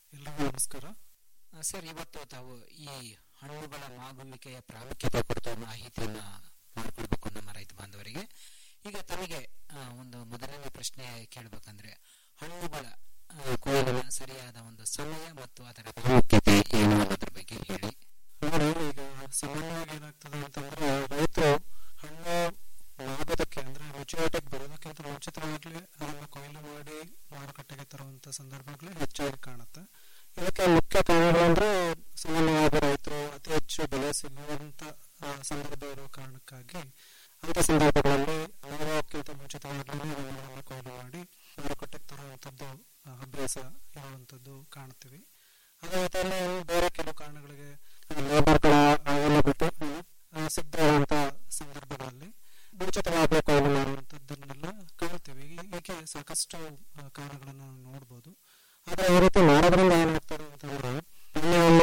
ಎಲ್ರಿಗೂ ನಮಸ್ಕಾರ ಆ, ಸರ್ ಇವತ್ತು ತಾವು ಈ ಹಣ್ಣುಗಳ ಮಾಗುವಿಕೆಯ ಪ್ರಾಮುಖ್ಯತೆ ಕುರಿತು ಮಾಹಿತಿಯನ್ನ ಮಾಡಿಕೊಡ್ಬೇಕು ನಮ್ಮ ರೈತ ಬಾಂಧವರಿಗೆ ಈಗ ತಮಗೆ ಆ, ಒಂದು ಮೊದಲನೇ ಪ್ರಶ್ನೆ ಕೇಳಬೇಕಂದ್ರೆ ಹಣ್ಣುಗಳ ಆ, ಕೊಯ್ಲಿನ ಸರಿಯಾದ ಒಂದು ಸಮಯ ಮತ್ತು ಅದರ ಪ್ರಾಮುಖ್ಯತೆ ಏನು ಅನ್ನೋದ್ರ ಬಗ್ಗೆ ಹೇಳಿ ನೋಡಿ ಈಗ ಸಾಮಾನ್ಯವಾಗಿ ಏನಾಗ್ತದೆ ಅಂತಂದ್ರೆ ರೈತರು ಹಣ್ಣು ಮಾಗೋದಕ್ಕೆ ಅಂದ್ರೆ ಮೆಚುರಿಟಿಗೆ ಬರೋದಕ್ಕಿಂತ ಮುಂಚಿತವಾಗ್ಲೇ ಅದನ್ನ ಕೊಯ್ಲು ಮಾಡಿ ಮಾರುಕಟ್ಟೆಗೆ ತರುವಂತ ಸಂದರ್ಭಗಳು ಹೆಚ್ಚಾಗಿ ಕಾಣುತ್ತೆ ಇದಕ್ಕೆ ಮುಖ್ಯ ಕಾರಣಗಳಂದ್ರೆ ಸಾಮಾನ್ಯವಾಗಿ ರೈತರು ಅತಿ ಹೆಚ್ಚು ಬೆಲೆ ಸಿಗುವಂತ ಆ, ಸಂದರ್ಭ ಇರೋ ಕಾರಣಕ್ಕಾಗಿ ಅಂತ ಸಂದರ್ಭಗಳಲ್ಲಿ ಮಾರೋಕ್ಕಿಂತ ಮುಂಚಿತವಾಗ್ಲೇ ಹಣ್ಣುಗಳನ್ನು ಕೊಯ್ಲು ಮಾಡಿ ಮಾರುಕಟ್ಟೆಗೆ ತರುವಂತದ್ದು ಆ, ಅಭ್ಯಾಸ ಇರುವಂತದ್ದು ಕಾಣ್ತೀವಿ ಅದೇ ರೀತಿಯಲ್ಲಿ ಬೇರೆ ಕೆಲವು ಕಾರಣಗಳಿಗೆ ಲೇಬರ್ಗಳ ಅವೈಲಬಿಲಿಟಿ ಸಿಗದೇ ಇರುವಂತ ಸಂದರ್ಭಗಳಲ್ಲಿ ಮುಂಚಿತವಾಗಲೇ ಕೊಯ್ಲು ಮಾಡುವಂತದ್ದನ್ನೆಲ್ಲ ಕಾಣ್ತೀವಿ ಈ- ಹೀಗೆ ಸಾಕಷ್ಟು ಆ, ಕಾರಣಗಳನ್ನು ನಾವು ನೋಡ್ಬೋದು ಆದ್ರೆ ಈ ರೀತಿ ಮಾಡೋದ್ರಿಂದ ಏನಾಗ್ತದೆ ಅಂತಂದ್ರೆ ಎಣ್ಣೆಯಲ್ಲಿ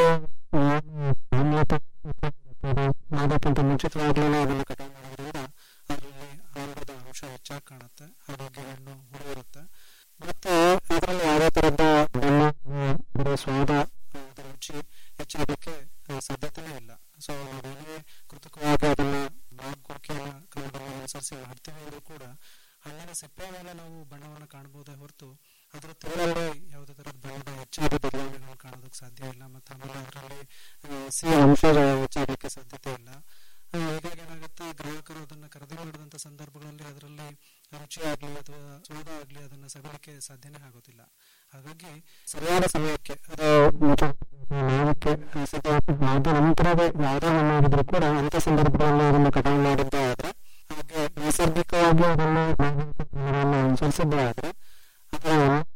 ಮಾಡೋಕ್ಕಿಂತ ಮುಂಚಿತವಾಗ್ಲೇ ಅದನ್ನು ಕಟಾವು ಮಾಡೋದ್ರಿಂದ ಅದರಲ್ಲಿ ಆಮ್ಲದ ಅಂಶ ಹೆಚ್ಚಾಗಿ ಕಾಣುತ್ತೆ ಹಾಗಾಗಿ ಹಣ್ಣು ಹುಳಿ ಇರುತ್ತೆ ಮತ್ತೆ ಇದರಲ್ಲಿ ಯಾವುದೇ ತರದ ಬಣ್ಣ ಅದರ ಸ್ವಾದ ಅದರ ರುಚಿ ಹೆಚ್ಚಾಗಲಿಕ್ಕೆ ಆ, ಸಾಧ್ಯತೆನೇ ಇಲ್ಲ ಸೊ ನಾವೇನೇ ಕೃತಕವಾಗಿ ಅದನ್ನ ಮಾಗುವಿಕೆಯ ಕ್ರಮಗಳನ್ನು ಅನುಸರಿಸಿ ಮಾಡ್ತೀವಿ ಅಂದ್ರೂ ಕೂಡ ಹಣ್ಣಿನ ಸಿಪ್ಪೆ ಮೇಲೆ ನಾವು ಬಣ್ಣವನ್ನು ಕಾಣಬಹುದೇ ಹೊರತು ಅದರ ತಿರುಳಲ್ಲಿ ಯಾವುದೇ ತರದ ಬಣ್ಣದ ಹೆಚ್ಚಾದ ಬದಲಾವಣೆಗಳನ್ನು ಕಾಣೋದಕ್ಕೆ ಸಾಧ್ಯ ಇಲ್ಲ ಮತ್ತೆ ಆಮೇಲೆ ಅದರಲ್ಲಿ ಸಿಹಿ ಅಂಶ ಹೆಚ್ಚಾಗಲಿಕ್ಕೆ ಸಾಧ್ಯತೆ ಇಲ್ಲ ಆ, ಹೀಗಾಗಿ ಏನಾಗುತ್ತೆ ಗ್ರಾಹಕರು ಅದನ್ನ ಖರೀದಿ ಮಾಡಿದಂತ ಸಂದರ್ಭಗಳಲ್ಲಿ ಅದರಲ್ಲಿ ರುಚಿ ಆಗ್ಲಿ ಅಥವಾ ಸ್ವಾದ ಆಗ್ಲಿ ಅದನ್ನ ಸವಿಲಿಕ್ಕೆ ಸಾಧ್ಯನೇ ಆಗೋದಿಲ್ಲ ಹಾಗಾಗಿ ಸರಿಯಾದ ಸಮಯಕ್ಕೆ ಅದು ಮಾರಕ್ಕೆ ಸಿದ್ಧ ನಂತರವೇ ಯಾವುದೇ ಹಣ್ಣಾಗಿದ್ರು ಕೂಡ ಅಂತ ಸಂದರ್ಭಗಳಲ್ಲಿ ಅದನ್ನು ಕಟಾವು ಮಾಡಿದ್ದೇ ಆದ್ರೆ ಹಾಗೆ ನೈಸರ್ಗಿಕವಾಗಿ ಅದನ್ನು ಅನುಸರಿಸಿದ್ದೇ ಆದ್ರೆ ಅದರ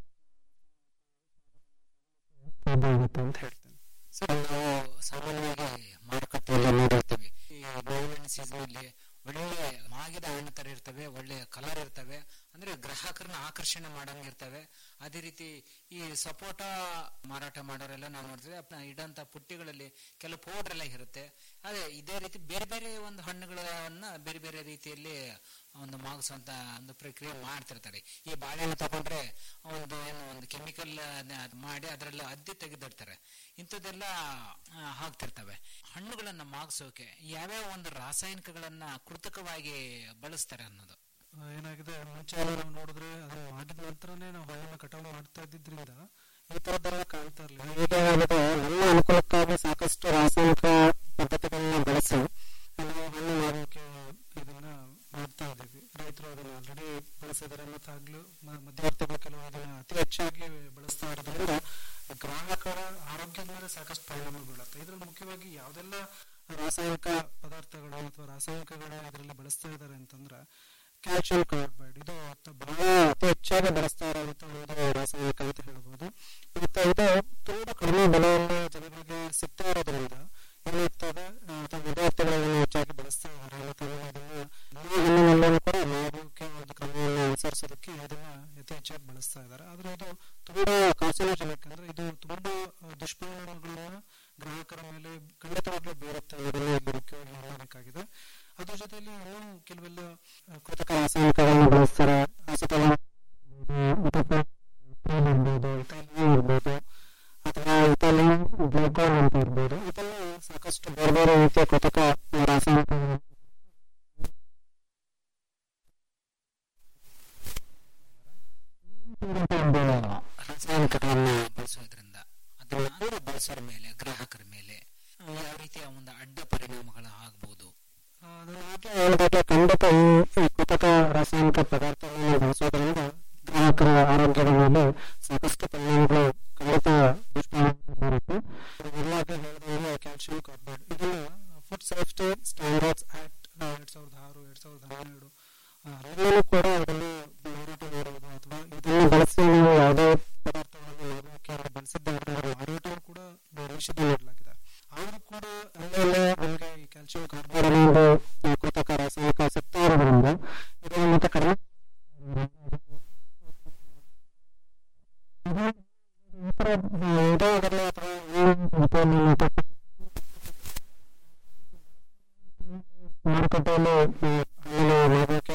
ಸಾಧ್ಯ ಆಗುತ್ತೆ ಅಂತ ಹೇಳ್ತೇನೆ ಸರ್ ನಾವು ಸಾಮಾನ್ಯವಾಗಿ ಮಾರುಕಟ್ಟೆಯಲ್ಲಿ ನೋಡಿರ್ತೀವಿ ಈ ಮಾವಿನ ಸೀಸನ್ ಅಲ್ಲಿ ಒಳ್ಳೆ ಮಾಗಿದ ಹಣ್ಣು ತರ ಇರ್ತವೆ ಒಳ್ಳೆ ಕಲರ್ ಇರ್ತವೆ ಅಂದ್ರೆ ಗ್ರಾಹಕರನ್ನ ಆಕರ್ಷಣೆ ಮಾಡಂಗ್ ಇರ್ತವೆ ಅದೇ ರೀತಿ ಈ ಸಪೋಟ ಮಾರಾಟ ಮಾಡೋರೆಲ್ಲ ನಾವು ನೋಡ್ತೀವಿ ಅಪ್ನ ಇಡಂತ ಪುಟ್ಟಿಗಳಲ್ಲಿ ಕೆಲವು ಪೌಡರ್ ಎಲ್ಲ ಇರುತ್ತೆ ಅದೇ ಇದೇ ರೀತಿ ಬೇರೆ ಬೇರೆ ಒಂದು ಹಣ್ಣುಗಳನ್ನ ಬೇರೆ ಬೇರೆ ರೀತಿಯಲ್ಲಿ ಒಂದು ಮಾಗಿಸುವಂತ ಒಂದು ಪ್ರಕ್ರಿಯೆ ಮಾಡ್ತಿರ್ತಾರೆ ಈ ಬಾಳೆಹಣ್ಣು ತಗೊಂಡ್ರೆ ಒಂದು ಏನು ಒಂದು ಕೆಮಿಕಲ್ ಮಾಡಿ ಅದರಲ್ಲಿ ಅದ್ದಿ ತೆಗೆದಿಡ್ತಾರೆ ಇಂಥದ್ದೆಲ್ಲ ಆ, ಹಾಕ್ತಿರ್ತವೆ ಹಣ್ಣುಗಳನ್ನ ಮಾಗಿಸೋಕೆ ಯಾವ್ಯಾವ ಒಂದು ರಾಸಾಯನಿಕಗಳನ್ನ ಕೃತಕವಾಗಿ ಬಳಸ್ತಾರೆ ಅನ್ನೋದು ಆ, ಏನಾಗಿದೆ ಮುಂಚೆ ಎಲ್ಲ ನಾವು ನೋಡಿದ್ರೆ ಅದನ್ನ ಮಾಡಿದ ನಂತರನೇ ನಾವು ಹಣ್ಣನ್ನು ಕಟಾವು ಮಾಡ್ತಾ ಇದ್ದಿದ್ರಿಂದ ಈ ತರದ್ದೆಲ್ಲ ಕಾಣ್ತಾ ಇರ್ಲಿಲ್ಲ ಈಗ ಏನಾಗಿದೆ ನಮ್ಮ ಅನುಕೂಲಕ್ಕಾಗಿ ಸಾಕಷ್ಟು ರಾಸಾಯನಿಕ ಪದ್ಧತಿಗಳನ್ನ ಬಳಸಿ ನಾವು ಹಣ್ಣು ಮಾರೋಕೆ ಇದನ್ನ ಮಾಡ್ತಾ ಇದ್ದೀವಿ ರೈತರು ಅದನ್ನ ಆಲ್ರೆಡಿ ಬಳಸಿದ್ದಾರೆ ಮತ್ತು ಆಗ್ಲೂ ಮ- ಮಧ್ಯವರ್ತಿಗಳು ಕೆಲವು ಅದನ್ನ ಅತಿ ಹೆಚ್ಚಾಗಿ ಬಳಸ್ತಾ ಇರೋದ್ರಿಂದ ಗ್ರಾಹಕರ ಆರೋಗ್ಯದ ಮೇಲೆ ಸಾಕಷ್ಟು ಪರಿಣಾಮ ಬೀಳುತ್ತೆ ಇದರಲ್ಲಿ ಮುಖ್ಯವಾಗಿ ಯಾವ್ದೆಲ್ಲ ರಾಸಾಯನಿಕ ಪದಾರ್ಥಗಳು ಅಥವಾ ರಾಸಾಯನಿಕಗಳು ಇದರಲ್ಲಿ ಬಳಸ್ತಾ ಇದ್ದಾರೆ ಅಂತಂದ್ರೆ ಕ್ಯಾಲ್ಸಿಯಂ ಕಾರ್ಬೈಡ್ ಇದು ಅತ್ತ- ಬಹಳ ಅತಿ ಹೆಚ್ಚಾಗಿ ಬಳಸ್ತಾ ಇರುವಂತ ಒಂದು ರಾಸಾಯನಿಕ ಅಂತ ಹೇಳ್ಬೋದು ಮತ್ತೆ ಇದು ತುಂಬಾ ಕಡಿಮೆ ಬೆಲೆಯಲ್ಲಿ ಜನಗಳಿಗೆ ಸಿಗ್ತಾ ಇರೋದ್ರಿಂದ ಏನಾಗ್ತದೆ ಆ, ಅಥವಾ ವಿದ್ಯಾರ್ಥಿಗಳನ್ನು ಹೆಚ್ಚಾಗಿ ಬಳಸ್ತಾ ಇದ್ದಾರೆ ಮತ್ತೆ ಆಮೇಲೆ ಇದನ್ನ ಎಲ್ಲ ಹಣ್ಣಿನಲ್ಲೂ ಕೂಡ ಮಾರುವಿಕೆ ಒಂದು ಕ್ರಮವನ್ನು ಅನುಸರಿಸೋದಕ್ಕೆ ಇದನ್ನ ಅತಿ ಹೆಚ್ಚಾಗಿ ಬಳಸ್ತಾ ಇದ್ದಾರೆ ಆದ್ರೆ ಇದು ತುಂಬಾ ಕಾರ್ಸಿನೋಜೆನಿಕ್ ಅಂದ್ರೆ ಇದು ತುಂಬಾ ಆ, ದುಷ್ಪರಿಣಾಮಗಳನ್ನ ಗ್ರಾಹಕರ ಮೇಲೆ ಖಂಡಿತವಾಗ್ಲೂ ಬೀರುತ್ತೆ ಇದನ್ನ ಇಲ್ಲಿ ಮುಖ್ಯವಾಗಿ ಹೇಳಬೇಕಾಗಿದೆ ಅದ್ರ ಜೊತೆಯಲ್ಲಿ ಇನ್ನೂ ಕೆಲವೆಲ್ಲ ಆ, ಕೃತಕ ರಾಸಾಯನಿಕಗಳನ್ನ ಬಳಸ್ತಾರೆ ಅಸಿಟಲ್ ಇರ್ಬೋದು ಇಟಾಲಿಯನ್ ಇರ್ಬೋದು ಅಥವಾ ಇಟಾಲಿಯನ್ ಗ್ಲೈಕಾಲ್ ಅಂತ ಇರ್ಬೋದು ಇದೆಲ್ಲ ಸಾಕಷ್ಟು ಬೇರೆ ಬೇರೆ ರೀತಿಯ ಕೃತಕ ರಾಸಾಯನಿಕಗಳು ರಾಸಾಯನಿಕಗಳನ್ನ ಬಳಸೋದ್ರಿಂದ ಅದನ್ನ ಅವರು ಬಳಸೋರ ಮೇಲೆ ಗ್ರಾಹಕರ ಮೇಲೆ ಆ, ಯಾವ ರೀತಿಯ ಒಂದು ಅಡ್ಡ ಪರಿಣಾಮಗಳು ಆಗ್ಬಹುದು ಹೇಳ್ದಾಗೆ ಖಂಡಿತ ಈ ಕೃತಕ ರಾಸಾಯನಿಕ ಪದಾರ್ಥಗಳನ್ನು ಬಳಸೋದ್ರಿಂದ ಗ್ರಾಹಕರ ಆರೋಗ್ಯದ ಮೇಲೆ ಸಾಕಷ್ಟು ಪರಿಣಾಮಗಳು ಖಂಡಿತ ದುಷ್ಪರಿಣಾಮ ಬೀರುತ್ತೆ ಮೊದಲಾಗಿ ಹೇಳಿದಂಗೆ ಕ್ಯಾಲ್ಸಿಯಂ ಕಾರ್ಬೈಡ್ ಇದನ್ನ ಫುಡ್ ಸೇಫ್ಟಿ ಸ್ಟ್ಯಾಂಡರ್ಡ್ಸ್ ಆಕ್ಟ್ ಎರಡ್ ಸಾವಿರದ ಆರು ಎರಡ್ ಸಾವಿರದ ಹನ್ನೆರಡು ಅಲ್ಲೂ ಕೂಡ ಅದರಲ್ಲಿ ಮಾರಾಟ ಮಾಡುವುದು ಅಥವಾ ಇದನ್ನು ಬಳಸಿ ನೀವು ಯಾವುದೇ ಪದಾರ್ಥಗಳನ್ನು ಮಾರುವಿಕೆಯಲ್ಲಿ ಬಳಸಿದ್ದಾದ್ರೆ ಅದರ ಮಾರಾಟ ಕೂಡ ನಿಷೇಧ ಮಾಡಲಾಗಿದೆ ಆದ್ರೂ ಕೂಡ ಅಲ್ಲೇ ನಮಗೆ ಈ ಕ್ಯಾಲ್ಸಿಯಂ ಕಾರ್ಬೈಡ್ ಅನ್ನೋ ಒಂದು ಕೃತಕ ರಾಸಾಯನಿಕ ಸಿಗ್ತಾ ಇರೋದ್ರಿಂದ ಇದನ್ನು ಮತ್ತೆ ಕಡಿಮೆ ಇದು ಈ ತರ ಯಾವುದೇ ಅದರಲ್ಲಿ ಅಥವಾ ಈ ರೀತಿಯಲ್ಲಿ ಮತ್ತೆ ಮಾರುಕಟ್ಟೆಯಲ್ಲಿ ಈ ಹಣ್ಣಿನ ಮಾರುಕಟ್ಟೆ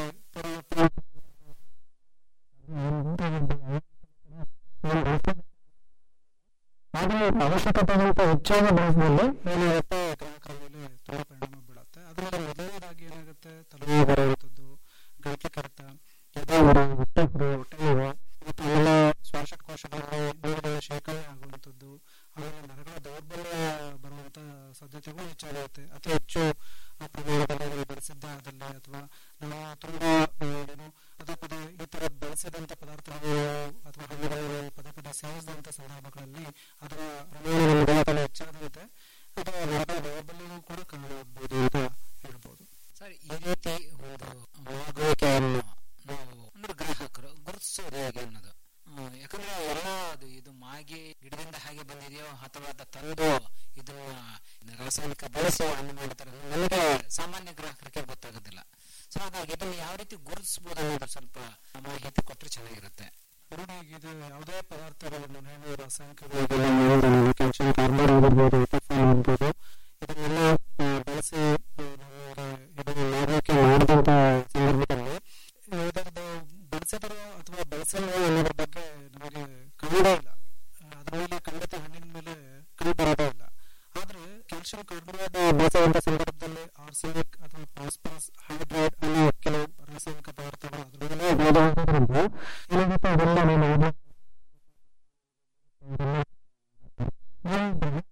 ಆದ್ರೆ ಅವಶ್ಯಕತೆಗಿಂತ ಹೆಚ್ಚಾಗಿ ಬಳಸಿದಲ್ಲಿ ಏನಾಗುತ್ತೆ ಗ್ರಾಹಕರ ಮೇಲೆ ತುಂಬಾ ಪರಿಣಾಮ ಬೀಳುತ್ತೆ ಅದರಲ್ಲಿ ಮೊದಲನೇದಾಗಿ ಏನಾಗುತ್ತೆ ತಲೆನೋವು ಬರುವಂಥದ್ದು ಗಂಟಲು ಕೆರೆತ ಎದೆ ಉರಿ ಹೊಟ್ಟೆ ಉರಿ ಹೊಟ್ಟೆ ನೋವು ಮತ್ತು ಆಮೇಲೆ ಶ್ವಾಸಕೋಶಗಳಲ್ಲಿ ನೀರುಗಳ ಶೇಖರಣೆ ಆಗುವಂಥದ್ದು ಆಮೇಲೆ ನರಗಳ ದೌರ್ಬಲ್ಯ ಬರುವಂತ ಸಾಧ್ಯತೆಗಳು ಹೆಚ್ಚಾಗಿರುತ್ತೆ ಅತಿ ಹೆಚ್ಚು ಆ ಪ್ರಮಾಣದಲ್ಲಿ ಅದನ್ನು ಬಳಸಿದ್ದಾದಲ್ಲಿ ಅಥವಾ ನಾವು ತುಂಬಾ ಆ, ಏನು ಪದೇ ಪದೇ ಈ ತರ ಬಳಸಿದಂತ ಪದಾರ್ಥಗಳು ಅಥವಾ ಹಣ್ಣುಗಳನ್ನು ಪದೇ ಪದೇ ಸೇವಿಸಿದಂತ ಸಂದರ್ಭಗಳಲ್ಲಿ ಅದರ ಪ್ರಮಾಣ ನಮ್ಮ ದೇಹದಲ್ಲಿ ಹೆಚ್ಚಾದಂತೆ ಅದು ನರಗಳ ದೌರ್ಬಲ್ಯವೂ ಕೂಡ ಕಾರಣ ಆಗ್ಬೋದು ಅಂತ ಹೇಳ್ಬೋದು ಸರ್ ಈ ರೀತಿ ಒಂದು ಮಾಗುವಿಕೆಯನ್ನು ನಾವು ಅಂದ್ರೆ ಗ್ರಾಹಕರು ಗುರುತಿಸೋದು ಹೇಗೆ ಅನ್ನೋದು ಆ, ಯಾಕಂದ್ರೆ ಎಲ್ಲ ಅದು ಇದು ಮಾಗಿ ಗಿಡದಿಂದ ಹಾಗೆ ಬಂದಿದೆಯೋ ಅಥವಾ ಅದ ತಂದು ಇದನ್ನ ರಾಸಾಯನಿಕ ಬಳಸಿ ಹಣ್ಣು ಮಾಡ್ತಾರೆ ಅನ್ನೋದು ನಮಗೆ ಸಾಮಾನ್ಯ ಗ್ರಾಹಕರಿಗೆ ಗೊತ್ತಾಗೋದಿಲ್ಲ ಸೊ ಹಾಗಾಗಿ ಇದನ್ನ ಯಾವ ರೀತಿ ಗುರುತಿಸಬಹುದು ಅನ್ನೋದು ಸ್ವಲ್ಪ ಮಾಹಿತಿ ಕೊಟ್ಟರೆ ಚೆನ್ನಾಗಿರುತ್ತೆ ಎರಡು ಈಗ ಇದು ಯಾವುದೇ ಪದಾರ್ಥಗಳನ್ನು ಏನು ರಾಸಾಯನಿಕವಾಗಿ ಕ್ಯಾಲ್ಸಿಯಂ ಕಾರ್ಬನ್ ಆಗಿರ್ಬೋದು ಎಥೆಫಾನ್ ಆಗಿರ್ಬೋದು ಇದನ್ನೆಲ್ಲ ಆ, ಬಳಸಿ ಆ, ನಮಗೆ ಇದನ್ನು ಮಾರಾಟ ಮಾಡಿದಂತ ಸಂದರ್ಭದಲ್ಲಿ ಇದರದ್ದು ಬಳಸಿದರೋ ಅಥವಾ ಬಳಸಲ್ವೋ ಅನ್ನೋದ್ರ ಬಗ್ಗೆ ನಮಗೆ ಕಂಡೇ ಇಲ್ಲ ಆ, ಅದ್ರ ಮೇಲೆ ಖಂಡಿತ ಹಣ್ಣಿನ ಮೇಲೆ ಕಂಡು ಬರೋದೇ ಇಲ್ಲ ಆದ್ರೆ ಕ್ಯಾಲ್ಸಿಯಂ ಕಾರ್ಬನೇಟ್ ಬಳಸುವಂತ ಸಂದರ್ಭದಲ್ಲಿ ಆರ್ಸೆನಿಕ್ ಅಥವಾ ಫಾಸ್ಫರಸ್ ಹೈಡ್ರೈಡ್ ಅನ್ನೋ ಕೆಲವು ರಾಸಾಯನಿಕ ಪದಾರ್ಥಗಳು ಅದ್ರ ಮೇಲೆ ಬಳಸೋದ್ರಿಂದ ಏನಾಗುತ್ತೆ ಅದೆಲ್ಲ ನಾನು ಅದು- ಅದೆಲ್ಲ-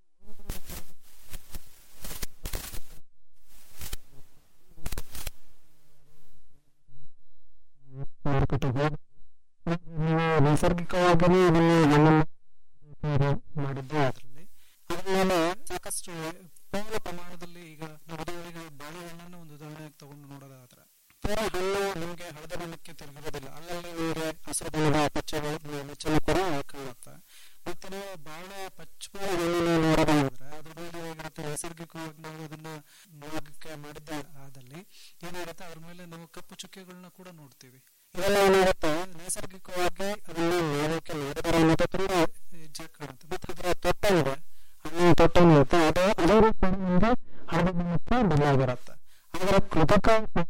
ಮಾರುಕಟ್ಟೆಗೆ ಹೋಗಿ ನೀವು ನೈಸರ್ಗಿಕವಾಗಿಯೇ ಇದನ್ನು ಹಣ್ಣನ್ನು ಮಾಡಿದ್ದೆ ಅದರಲ್ಲಿ ಅದ್ಮೇಲೆ ಸಾಕಷ್ಟು ಪೂರ್ಣ ಪ್ರಮಾಣದಲ್ಲಿ ಈಗ ನಾವು ಉದಾಹರಣೆಗೆ ಬಾಳೆಹಣ್ಣನ್ನು ಒಂದು ಉದಾಹರಣೆಗೆ ತಗೊಂಡು ನೋಡೋದಾದ್ರೆ ಪೂರ್ಣ ಹಣ್ಣು ನಿಮಗೆ ಹಳದಿ ಬಣ್ಣಕ್ಕೆ ತಿರುಗಿರೋದಿಲ್ಲ ಅಲ್ಲಲ್ಲಿ ನಿಮಗೆ ಹಸಿರು ಬಣ್ಣದ ಪಚ್ಚಗಳು ಮೆಚ್ಚಲು ಕೂಡ ಕಾಣುತ್ತೆ ಮತ್ತೆ ನೀವು ಬಾಳೆ ಪಚ್ಚ ಹಣ್ಣನ್ನು ನೋಡೋದಾದ್ರೆ ಅದ್ರ ಮೇಲೆ ಏನಾಗುತ್ತೆ ನೈಸರ್ಗಿಕವಾಗಿ ನಾವು ಅದನ್ನ ಮಾಗಕ್ಕೆ ಮಾಡಿದ್ದ ಆದಲ್ಲಿ ಏನಾಗುತ್ತೆ ಅದ್ರ ಮೇಲೆ ನಾವು ಕಪ್ಪು ಚುಕ್ಕೆಗಳನ್ನ ಕೂಡ ನೋಡ್ತೀವಿ ಇವೆಲ್ಲ ಏನಾಗುತ್ತೆ ನೈಸರ್ಗಿಕವಾಗಿ ಅದನ್ನ ಮಾಡೋಕೆ ಮಾಡಿದಾರೆ ಅನ್ನೋದು ತುಂಬಾ ಹೆಚ್ಚಾಗಿ ಕಾಣುತ್ತೆ ಮತ್ತೆ ಅದರ ತೊಟ್ಟ ಇದೆ ಹಣ್ಣಿನ ತೊಟ್ಟ ಇರುತ್ತೆ ಅದು ಅದೇ ರೀತಿ ನಿಮಗೆ ಹಳದಿ ಬಣ್ಣಕ್ಕೆ ಬದಲಾಗಿರುತ್ತೆ ಅದರ ಕೃತಕ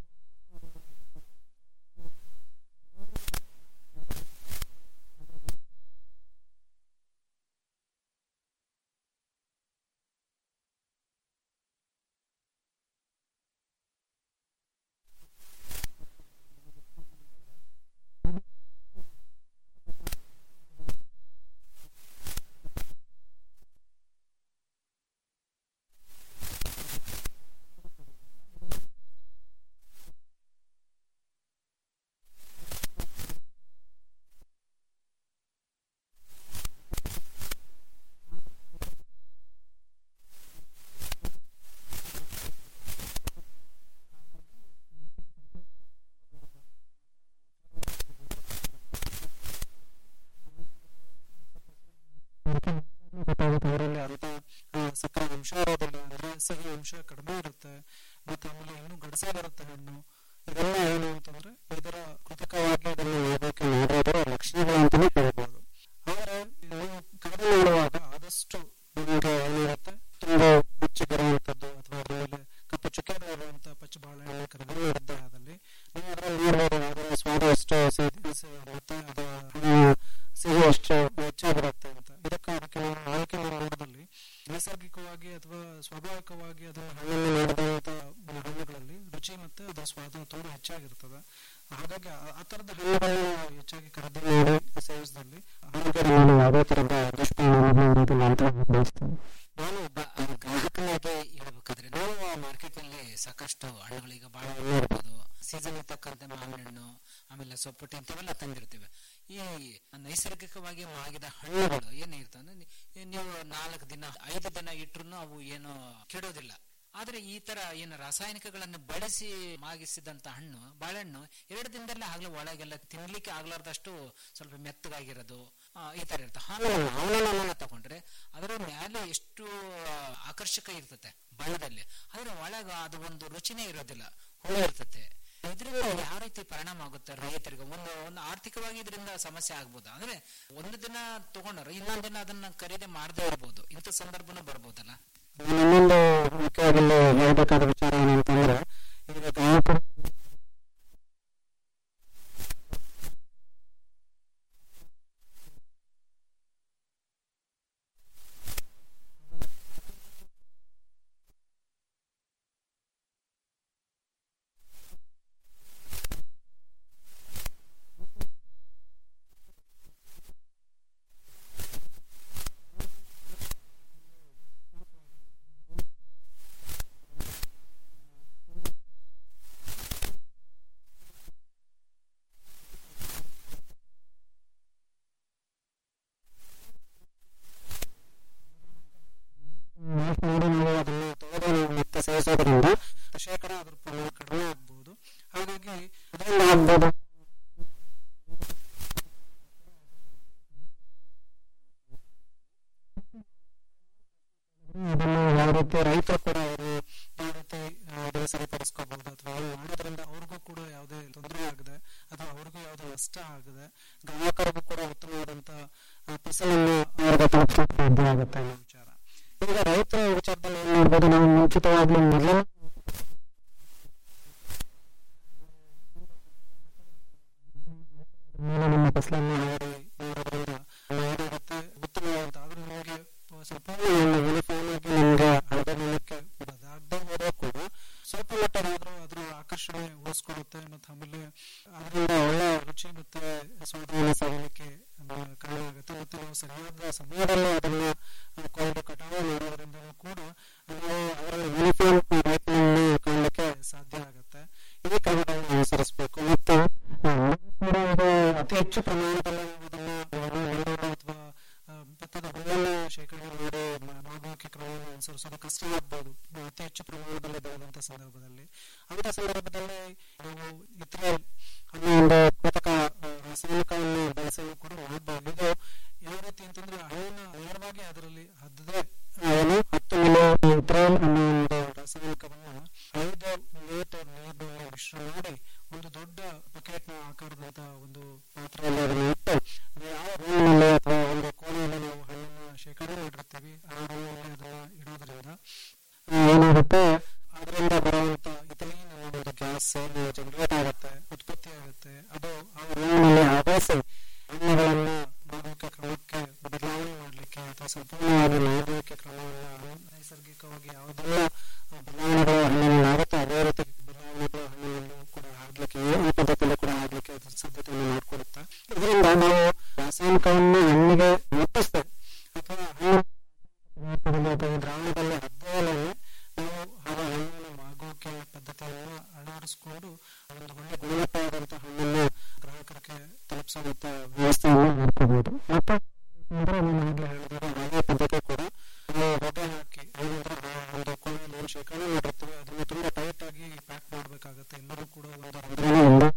ಗೊತ್ತಾಗುತ್ತೆ ಅವರಲ್ಲಿ ಅಂತ ಆ, ಸಕ್ಕರೆ ಅಂಶ ಇರೋದಿಲ್ಲ ಅಂದ್ರೆ ಸಿಹಿ ಅಂಶ ಕಡಿಮೆ ಇರುತ್ತೆ ಮತ್ತೆ ಆಮೇಲೆ ಇನ್ನೂ ಗಡಸೆ ಬರುತ್ತೆ ಹಣ್ಣು ಇದೆಲ್ಲ ಏನು ಅಂತಂದ್ರೆ ಇದರ ಕೃತಕವಾಗಿ ಇದನ್ನು ಮಾಡೋಕೆ ಮಾಡೋದರ ಲಕ್ಷಣಗಳು ಅಂತಾನೆ ಹೇಳ್ಬೋದು ಆದ್ರೆ ನೀವು ಕಡಿಮೆ ಮಾಡುವಾಗ ಆದಷ್ಟು ನಿಮಗೆ ಏನಿರುತ್ತೆ ತುಂಬಾ ಪಚ್ಚ ಬರುವಂತದ್ದು ಅಥವಾ ಅದ್ರ ಮೇಲೆ ಕಪ್ಪು ಚುಕ್ಕೆ ಇರುವಂತ ಪಚ್ಚ ಬಾಳೆಹಣ್ಣು ಕಡಿಮೆ ಇರುತ್ತೆ ಅದಲ್ಲಿ ನೀವು ಅದರಲ್ಲಿ ನೋಡ್ಬೋದು ಅದರ ಸ್ವಾದ ಎಷ್ಟು ಸಿಹಿ ಸಿ- ಮತ್ತೆ ಅದರ ಹಣ್ಣು ಸಿಹಿ ಎಷ್ಟು ಹೆಚ್ಚಾಗಿರುತ್ತೆ ಅಂತ ಇದಕ್ಕೆ ಅದಕ್ಕೆ ನಾವು ಆಯ್ಕೆ ಮಾಡೋದ್ರಲ್ಲಿ ನೈಸರ್ಗಿಕವಾಗಿ ಅಥವಾ ಸ್ವಾಭಾವಿಕವಾಗಿ ಅದರ ಹಣ್ಣನ್ನು ಮಾಡಿದಂತ ಹಣ್ಣುಗಳಲ್ಲಿ ರುಚಿ ಮತ್ತೆ ಅದರ ಸ್ವಾದ ತುಂಬಾ ಹೆಚ್ಚಾಗಿರ್ತದೆ ಹಾಗಾಗಿ ಆ- ಆ ತರದ ಹಣ್ಣುಗಳನ್ನು ನಾವು ಹೆಚ್ಚಾಗಿ ಖರೀದಿ ಮಾಡಿ ಸೇವಿಸಿದಲ್ಲಿ ಆರೋಗ್ಯದ ಮೇಲೆ ಯಾವುದೇ ತರದ ದುಷ್ಪರಿಣಾಮ ಇರೋದಿಲ್ಲ ಅಂತ ಬಯಸ್ತೇನೆ ನಾನು ಒಬ್ಬ ಗ್ರಾಹಕನಾಗಿ ಹೇಳ್ಬೇಕಾದ್ರೆ ನಾವು ಮಾರ್ಕೆಟ್ ನಲ್ಲಿ ಸಾಕಷ್ಟು ಹಣ್ಣುಗಳು ಈಗ ಬಾಳೆಹಣ್ಣು ಇರ್ಬೋದು ಸೀಸನ್ ಇರ್ತಕ್ಕಂಥ ಮಾವಿನ ಹಣ್ಣು ಆಮೇಲೆ ಸೊಪ್ಪುಟ್ಟಿ ಇಂಥವೆಲ್ಲ ತಂದಿರ್ತೀವಿ ಈ ನೈಸರ್ಗಿಕವಾಗಿ ಮಾಗಿದ ಹಣ್ಣುಗಳು ಏನಿರ್ತವೆ ಅಂದ್ರೆ ನಿ- ನೀವು ನಾಲ್ಕು ದಿನ ಐದು ದಿನ ಇಟ್ರು ಅವು ಏನು ಕೆಡೋದಿಲ್ಲ ಆದ್ರೆ ಈ ತರ ಏನು ರಾಸಾಯನಿಕಗಳನ್ನು ಬಳಸಿ ಮಾಗಿಸಿದಂತ ಹಣ್ಣು ಬಾಳೆಹಣ್ಣು ಎರಡು ದಿನದಲ್ಲೇ ಆಗ್ಲೂ ಒಳಗೆಲ್ಲ ತಿನ್ಲಿಕ್ಕೆ ಆಗ್ಲಾರ್ದಷ್ಟು ಸ್ವಲ್ಪ ಮೆತ್ತಗಾಗಿರೋದು ಆ, ಈ ತರ ಇರುತ್ತೆ ಆಮೇಲೆ ಮಾವಿನ ತಗೊಂಡ್ರೆ ಅದರ ಮೇಲೆ ಎಷ್ಟು ಆಕರ್ಷಕ ಇರ್ತತೆ ಬಣ್ಣದಲ್ಲಿ ಆದ್ರೆ ಒಳಗ ಅದು ಒಂದು ರುಚಿನೇ ಇರೋದಿಲ್ಲ ಹುಳ ಇರ್ತತೆ ಇದರಿಂದ ಯಾವ ರೀತಿ ಪರಿಣಾಮ ಆಗುತ್ತೆ ರೈತರಿಗೆ ಒಂದು ಒಂದು ಆರ್ಥಿಕವಾಗಿ ಇದರಿಂದ ಸಮಸ್ಯೆ ಆಗ್ಬೋದು ಅಂದ್ರೆ ಒಂದು ದಿನ ತಗೊಂಡ್ರೆ ಇನ್ನೊಂದು ದಿನ ಅದನ್ನ ಖರೀದಿ ಮಾಡದೇ ಇರ್ಬೋದು ಇಂಥ ಸಂದರ್ಭನೂ ಬರ್ಬೋದಲ್ಲ ಇನ್ನೊಂದು ಮುಖ್ಯವಾಗಿ ಇಲ್ಲಿ ಹೇಳ್ಬೇಕಾದ ವಿಚಾರ ಏನಂತಂದ್ರೆ ಈಗ ಗ್ರಾಹಕರು ಆಫ್ ಮಾಡಿ ನಾವು ಅದನ್ನು ತೆಗೆದು ನಾವು ಮತ್ತೆ ಸೇರಿಸೋದ್ರಿಂದ ಶೇಕಡ ಅದ್ರ ಪ್ರಮಾಣ ಕಡಿಮೆ ಆಗ್ಬೋದು ಹಾಗಾಗಿ ಅದರಿಂದ ಆಗ್ಬೋದು ಅದನ್ನು ಯಾವ ರೀತಿ ರೈತರು ಕೂಡ ಅವರು ಯಾವ ರೀತಿ ಆ, ಅದನ್ನು ಸರಿಪಡಿಸ್ಕೋಬಹುದು ಅಥವಾ ಏನು ಮಾಡೋದ್ರಿಂದ ಅವ್ರಿಗೂ ಕೂಡ ಯಾವುದೇ ತೊಂದರೆ ಆಗದೆ ಅಥವಾ ಅವ್ರಿಗೂ ಯಾವುದೇ ನಷ್ಟ ಆಗದೆ ಗ್ರಾಹಕರಿಗೂ ಕೂಡ ಉತ್ತಮವಾದಂತ ಆ, ಫಸಲನ್ನು ಅವ್ರಿಗೆ ತಲುಪಿಸಲಿಕ್ಕೆ ಸಾಧ್ಯ ಆಗುತ್ತೆ ಅನ್ನೋ ವಿಚಾರ ಈಗ ರೈತರ ವಿಚಾರದಲ್ಲಿ ಏನ್ ಮಾಡ್ಬೋದು ನಾವು ಮುಂಚಿತವಾಗ್ಲೂ ಮೊದಲನೇ ಮೇಲೆ ನಮ್ಮ ಫಸಲನ್ನು ನೋಡಿ ಮಾಡೋದ್ರಿಂದ ಏನಾಗುತ್ತೆ ಉತ್ತಮವಾದಂತ ಆದ್ರೆ ನಮಗೆ ಸಂಪೂರ್ಣ ಯೂನಿಫಾರ್ಮ್ ಆಗಿ ನಮಗೆ ಹಳದ ನೆಲಕ್ಕೆ ಬಿಡೋದು ಆಗದೆ ಹೋದ್ರೆ ಕೂಡ ಸ್ವಲ್ಪ ಮಟ್ಟದಾದ್ರೂ ಅದ್ರ ಆಕರ್ಷಣೆ ಉಳಿಸ್ಕೊಡುತ್ತೆ ಮತ್ತೆ ಆಮೇಲೆ ಅದರಿಂದ ಒಳ್ಳೆ ರುಚಿ ಮತ್ತೆ ಸ್ವಾದವನ್ನು ಸವಿಲಿಕ್ಕೆ ಆ, ಕಾರಣ ಆಗುತ್ತೆ ಮತ್ತೆ ನಾವು ಸರಿಯಾದ ಸಮಯದಲ್ಲಿ ಅದನ್ನ ಆ, ಕೊಯ್ದು ಕಟಾವು ಮಾಡೋದ್ರಿಂದ ಕೂಡ ನಾವು ಅವರ ಯೂನಿಫಾರ್ಮ್ ರೈತನನ್ನು ಕಾಣಲಿಕ್ಕೆ ಸಾಧ್ಯ ಆಗುತ್ತೆ ಈ ಕ್ರಮಗಳನ್ನು ಅನುಸರಿಸಬೇಕು ಮತ್ತು ಆ, ಕೂಡ ಇದು ಅತಿ ಹೆಚ್ಚು ಪ್ರಮಾಣದಲ್ಲಿ ಅದನ್ನ ಎಳ್ಳು ಅಥವಾ ಆ, ಭತ್ತದ ಹುಲ್ಲನ್ನು ಶೇಖರಣೆ ಮಾಡಿ ಮ- ಮಾಗುವಿಕೆ ಕ್ರಮವನ್ನು ಅನುಸರಿಸೋದು ಕಷ್ಟ ಆಗ್ಬೋದು ಅತಿ ಹೆಚ್ಚು ಪ್ರಮಾಣದಲ್ಲಿ ಬೆಳೆದಂತ ಸಂದರ್ಭದಲ್ಲಿ ಅಂತ ಸಂದರ್ಭದಲ್ಲಿ ನಾವು ಇತರೆ ಅನ್ನೋ ಒಂದು ಕೃತಕ ಆ, ರಾಸಾಯನಿಕವನ್ನು ಬಳಸಲು ಕೂಡ ಮಾಡಬಹುದು ಇದು ಯಾವ ರೀತಿ ಅಂತಂದ್ರೆ ಹಣ್ಣನ್ನ ನೇರವಾಗಿ ಅದರಲ್ಲಿ ಹದ್ದದೆ ಏನು ಹತ್ತು ಮಿಲಿ ಇತ್ರೇಲ್ ಅನ್ನೋ ಒಂದು ರಾಸಾಯನಿಕವನ್ನ ಐದು ಲೀಟರ್ ನೀರಿನಲ್ಲಿ ಮಿಶ್ರ ಮಾಡಿ ಒಂದು ದೊಡ್ಡ ಬಕೆಟ್ ನ ಆಕಾರದಂತ ಒಂದು ಪಾತ್ರೆಯಲ್ಲಿ ಅದನ್ನು ಇಟ್ಟು ಅದು ಯಾವ ರೂಮಿನಲ್ಲಿ ಅಥವಾ ಒಂದು ಕೋಣೆಯಲ್ಲಿ ನಾವು ಹಣ್ಣನ್ನ ಶೇಖರಣೆ ಮಾಡಿರ್ತೀವಿ ಆ ರೂಮಿನಲ್ಲಿ ಅದನ್ನ ಇಡೋದ್ರಿಂದ ಆ, ಏನಾಗುತ್ತೆ ಅದರಿಂದ ಬರುವಂತ ಇಥಿಲೀನ್ ಅನ್ನೋ ಒಂದು ಗ್ಯಾಸ್ ಏನು ಜನರೇಟ್ ಆಗುತ್ತೆ ಉತ್ಪತ್ತಿ ಆಗುತ್ತೆ ಅದು ಆ ರೂಮಿನಲ್ಲಿ ಆವೇಸಿ ಹಣ್ಣುಗಳನ್ನ ಮಾಡುವಿಕೆ ಕ್ರಮಕ್ಕೆ ಬದಲಾವಣೆ ಮಾಡಲಿಕ್ಕೆ ಅಥವಾ ಸಂಪೂರ್ಣವಾಗಿ ಮಾಡುವಿಕೆ ಕ್ರಮವನ್ನ ನೈಸರ್ಗಿಕವಾಗಿ ಯಾವುದೆಲ್ಲ ಆ, ಬದಲಾವಣೆಗಳು ಹಣ್ಣಿನಲ್ಲಿ ಆಗುತ್ತೆ ಅದೇ ರೀತಿ ಬದಲಾವಣೆಗಳು ಹಣ್ಣಿನಲ್ಲೂ ಕೂಡ ಆಗ್ಲಿಕ್ಕೆ ಈ ಪದ್ಧತಿಯಲ್ಲಿ ಕೂಡ ಆಗ್ಲಿಕ್ಕೆ ಅದು ಸಾಧ್ಯತೆಯನ್ನು ಮಾಡಿಕೊಡುತ್ತೆ ಇದರಿಂದ ನಾವು ರಾಸಾಯನಿಕವನ್ನು ಹಣ್ಣಿಗೆ ಮುಟ್ಟಿಸ್ತೇವೆ ಅಥವಾ ಹಣ್ಣು ರೂಪದಲ್ಲಿ ಅಥವಾ ದ್ರಾವಣದಲ್ಲಿ ಹದ್ದಲೇ ನಾವು ಆ ಹಣ್ಣನ್ನು ಮಾಗುವಿಕೆ ಪದ್ಧತಿಯನ್ನು ಅಳವಡಿಸಿಕೊಂಡು ಒಂದು ಒಳ್ಳೆ ಗುಣಮಟ್ಟವಾದಂತಹ ಹಣ್ಣನ್ನು ಗ್ರಾಹಕರಿಗೆ ತಲುಪಿಸುವಂತ ವ್ಯವಸ್ಥೆಯನ್ನು ಮಾಡ್ಕೋಬಹುದು ಮತ್ತೆ ಅಂದ್ರೆ ನಾನು ಆಗ್ಲೇ ಹೇಳಿದಾಗ ಅದೇ ಪದ್ಧತಿ ಕೂಡ ನಾವು ಹೊಗೆ ಹಾಕಿ ಏನಂದ್ರೆ ಆ ಒಂದು ಕೋಣೆಯಲ್ಲಿ ಏನು ಶೇಖರಣೆ ಮಾಡಿರ್ತೀವಿ ಅದನ್ನು ತುಂಬಾ ಟೈಟ್ ಆಗಿ ಪ್ಯಾಕ್ ಮಾಡಬೇಕಾಗತ್ತೆ ಎಲ್ಲರೂ ಕೂಡ ಒಂದು ರಂಧ್ರನ ಒಂದು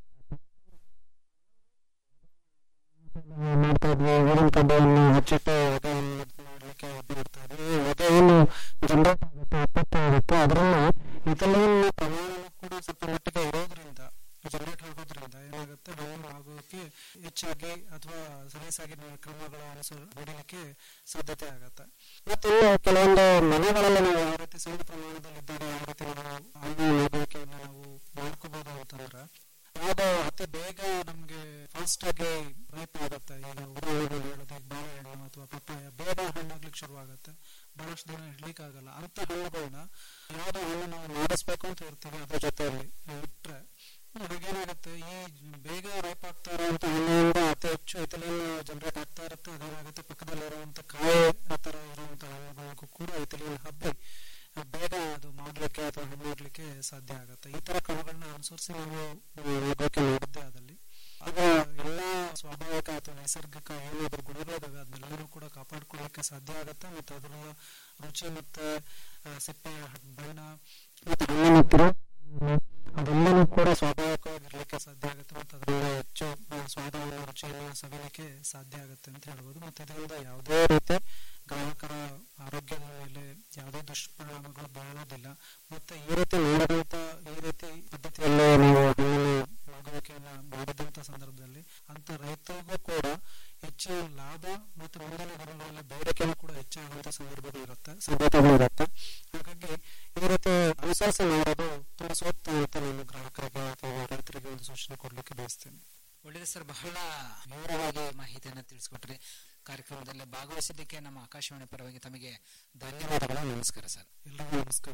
ಮಾಡ್ತಾ ಇದ್ವಿ ಊರಿನ ಕಡ್ಡೆಯನ್ನು ಹಚ್ಚಿಟ್ಟು ಹೊಗೆಯನ್ನು ಮಾಡಲಿಕ್ಕೆ ಮಾಡ್ತಾ ಇದ್ವಿ ಈ ಹೊಗೆ ಏನು ಜನರೇಟ್ ಆಗುತ್ತೆ ಉತ್ಪತ್ತಿ ಆಗುತ್ತೆ ಅದರಲ್ಲಿ ಇಥಲೀನ್ ಪ್ರಮಾಣನೂ ಕೂಡ ಸ್ವಲ್ಪ ಮಟ್ಟಿಗೆ ಇರೋದ್ರಿಂದ ಜನರೇಟ್ ಆಗೋದ್ರಿಂದ ಏನಾಗುತ್ತೆ ಹಣ್ಣು ಆಗೋಕೆ ಹೆಚ್ಚಾಗಿ ಅಥವಾ ಸಲೀಸಾಗಿ ನಾವು ಕ್ರಮಗಳ ಅನುಸರ ಹೊಡಿಲಿಕ್ಕೆ ಸಾಧ್ಯತೆ ಆಗುತ್ತೆ ಮತ್ತೆ ಇನ್ನು ಕೆಲವೊಂದು ಮನೆಗಳಲ್ಲಿ ನಾವು ಯಾವ ರೀತಿ ಸಣ್ಣ ಪ್ರಮಾಣದಲ್ಲಿ ಇದ್ದಾಗ ಯಾವ ರೀತಿ ನಾವು ಹಣ್ಣು ಆಗೋಕೆಯನ್ನು ನಾವು ಮಾಡ್ಕೋಬಹುದು ಅಂತಂದ್ರೆ ಯಾವ್ದು ಅತಿ ಬೇಗ ನಮ್ಗೆ ಫಾಸ್ಟ್ ಆಗಿ ರೈಪ್ ಆಗುತ್ತೆ ಈಗ ಉದಾಹರಣೆಗಳು ಹೇಳೋದು ಈಗ ಬಾಳೆಹಣ್ಣು ಅಥವಾ ಪಪ್ಪಾಯ ಬೇಗ ಹಣ್ಣಾಗ್ಲಿಕ್ಕೆ ಶುರು ಆಗುತ್ತೆ ಬಹಳಷ್ಟು ದಿನ ಇಡ್ಲಿಕ್ಕೆ ಆಗಲ್ಲ ಅಂತ ಹಣ್ಣುಗಳನ್ನ ಯಾವ್ದೋ ಹಣ್ಣು ನಾವು ಮಾಡಿಸ್ಬೇಕು ಅಂತ ಇರ್ತೀವಿ ಅದ್ರ ಜೊತೆಯಲ್ಲಿ ಇಟ್ರೆ ಹಾಗೇನಾಗುತ್ತೆ ಈ ಬೇಗ ರೈಪ್ ಆಗ್ತಾ ಇರುವಂತ ಹಣ್ಣಿನಿಂದ ಅತಿ ಹೆಚ್ಚು ಇಥಿಲಿನ್ ಜನರೇಟ್ ಆಗ್ತಾ ಇರುತ್ತೆ ಅದೇನಾಗುತ್ತೆ ಪಕ್ಕದಲ್ಲಿರುವಂತ ಕಾಯಿ ಆ ತರ ಇರುವಂತ ಹಣ್ಣುಗಳಿಗೂ ಕೂಡ ಇಥಿಲಿನ್ ಹಬ್ಬಿ ಬೇಗ ಅದು ಮಾಡ್ಲಿಕ್ಕೆ ಅಥವಾ ಹಣ್ಣು ಮಾಡ್ಲಿಕ್ಕೆ ಸಾಧ್ಯ ಆಗುತ್ತೆ ಈ ತರ ಕ್ರಮಗಳನ್ನ ಅನುಸರಿಸಿ ನಾವು ಆಗೋಕೆ ನೋಡಿದ್ದೆ ಅದಲ್ಲಿ ಆಗ ಎಲ್ಲಾ ಸ್ವಾಭಾವಿಕ ಅಥವಾ ನೈಸರ್ಗಿಕ ಏನಾದ್ರು ಗುಣಗಳಿದಾವೆ ಅದನ್ನೆಲ್ಲರೂ ಕೂಡ ಕಾಪಾಡ್ಕೊಳ್ಳಿಕ್ಕೆ ಸಾಧ್ಯ ಆಗುತ್ತೆ ಮತ್ತೆ ಅದರ ರುಚಿ ಮತ್ತೆ ಆ, ಸಿಪ್ಪೆ ಬಣ್ಣ ಮತ್ತೆ ಹಣ್ಣಿನ ತಿರು ಅದೆಲ್ಲನೂ ಕೂಡ ಸ್ವಾಭಾವಿಕವಾಗಿರ್ಲಿಕ್ಕೆ ಸಾಧ್ಯ ಆಗುತ್ತೆ ಮತ್ತೆ ಅದರಿಂದ ಹೆಚ್ಚು ಆ, ಸ್ವಾದವನ್ನು ರುಚಿಯನ್ನು ಸವಿಲಿಕ್ಕೆ ಸಾಧ್ಯ ಆಗುತ್ತೆ ಅಂತ ಹೇಳ್ಬೋದು ಮತ್ತೆ ಇದರಿಂದ ಯಾವುದೇ ರೀತಿ ಗ್ರಾಹಕರ ಆರೋಗ್ಯದ ಮೇಲೆ ಯಾವುದೇ ದುಷ್ಪರಿಣಾಮಗಳು ಬೀಳೋದಿಲ್ಲ ಮತ್ತೆ ಈ ರೀತಿ ಮಾಡಿದಂತ ಈ ರೀತಿ ಪದ್ಧತಿಯಲ್ಲಿ ನಾವು ಹಣ್ಣಿನ ಆಗುವಿಕೆಯನ್ನ ಮಾಡಿದಂತ ಸಂದರ್ಭದಲ್ಲಿ ಅಂತ ರೈತರಿಗೂ ಕೂಡ ಹೆಚ್ಚಿನ ಲಾಭ ಮತ್ತು ಮುಂದಿನ ದಿನಗಳಲ್ಲಿ ಬೇಡಿಕೆನೂ ಕೂಡ ಹೆಚ್ಚಾಗುವಂತ ಸಂದರ್ಭಗಳಿರುತ್ತೆ ಸಾಧ್ಯತೆಗಳಿರುತ್ತೆ ಹಾಗಾಗಿ ಈ ರೀತಿ ಅನುಸರಿಸಿ ಮಾಡೋದು ತುಂಬಾ ಸೂಕ್ತ ಅಂತ ನಾನು ಗ್ರಾಹಕರಿಗೆ ಅಥವಾ ರೈತರಿಗೆ ಒಂದು ಸೂಚನೆ ಕೊಡ್ಲಿಕ್ಕೆ ಬಯಸ್ತೇನೆ ಒಳ್ಳೆಯದು ಸರ್ ಬಹಳ ವಿವರವಾಗಿ ಮಾಹಿತಿಯನ್ನು ತಿಳಿಸ್ಕೊಟ್ರಿ ಕಾರ್ಯಕ್ರಮದಲ್ಲಿ ಭಾಗವಹಿಸಿದ್ದಕ್ಕೆ ನಮ್ಮ ಆಕಾಶವಾಣಿ ಪರವಾಗಿ ತಮಗೆ ಧನ್ಯವಾದಗಳು ನಮಸ್ಕಾರ ಸರ್ ಎಲ್ರಿಗೂ ನಮಸ್ಕಾರ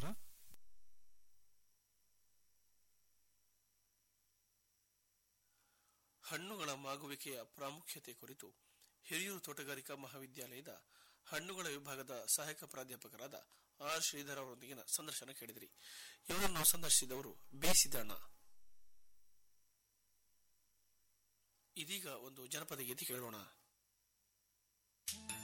ಹಣ್ಣುಗಳ ಮಾಗುವಿಕೆಯ ಪ್ರಾಮುಖ್ಯತೆ ಕುರಿತು ಹಿರಿಯೂರು ತೋಟಗಾರಿಕಾ ಮಹಾವಿದ್ಯಾಲಯದ ಹಣ್ಣುಗಳ ವಿಭಾಗದ ಸಹಾಯಕ ಪ್ರಾಧ್ಯಾಪಕರಾದ ಆರ್ ಶ್ರೀಧರ್ ಅವರೊಂದಿಗಿನ ಸಂದರ್ಶನ ಕೇಳಿದಿರಿ ಇವರನ್ನು ಸಂದರ್ಶಿಸಿದವರು ಬಿ ಸಿದ್ದಣ್ಣ ಇದೀಗ ಒಂದು ಜನಪದ ಗೀತೆ ಕೇಳೋಣ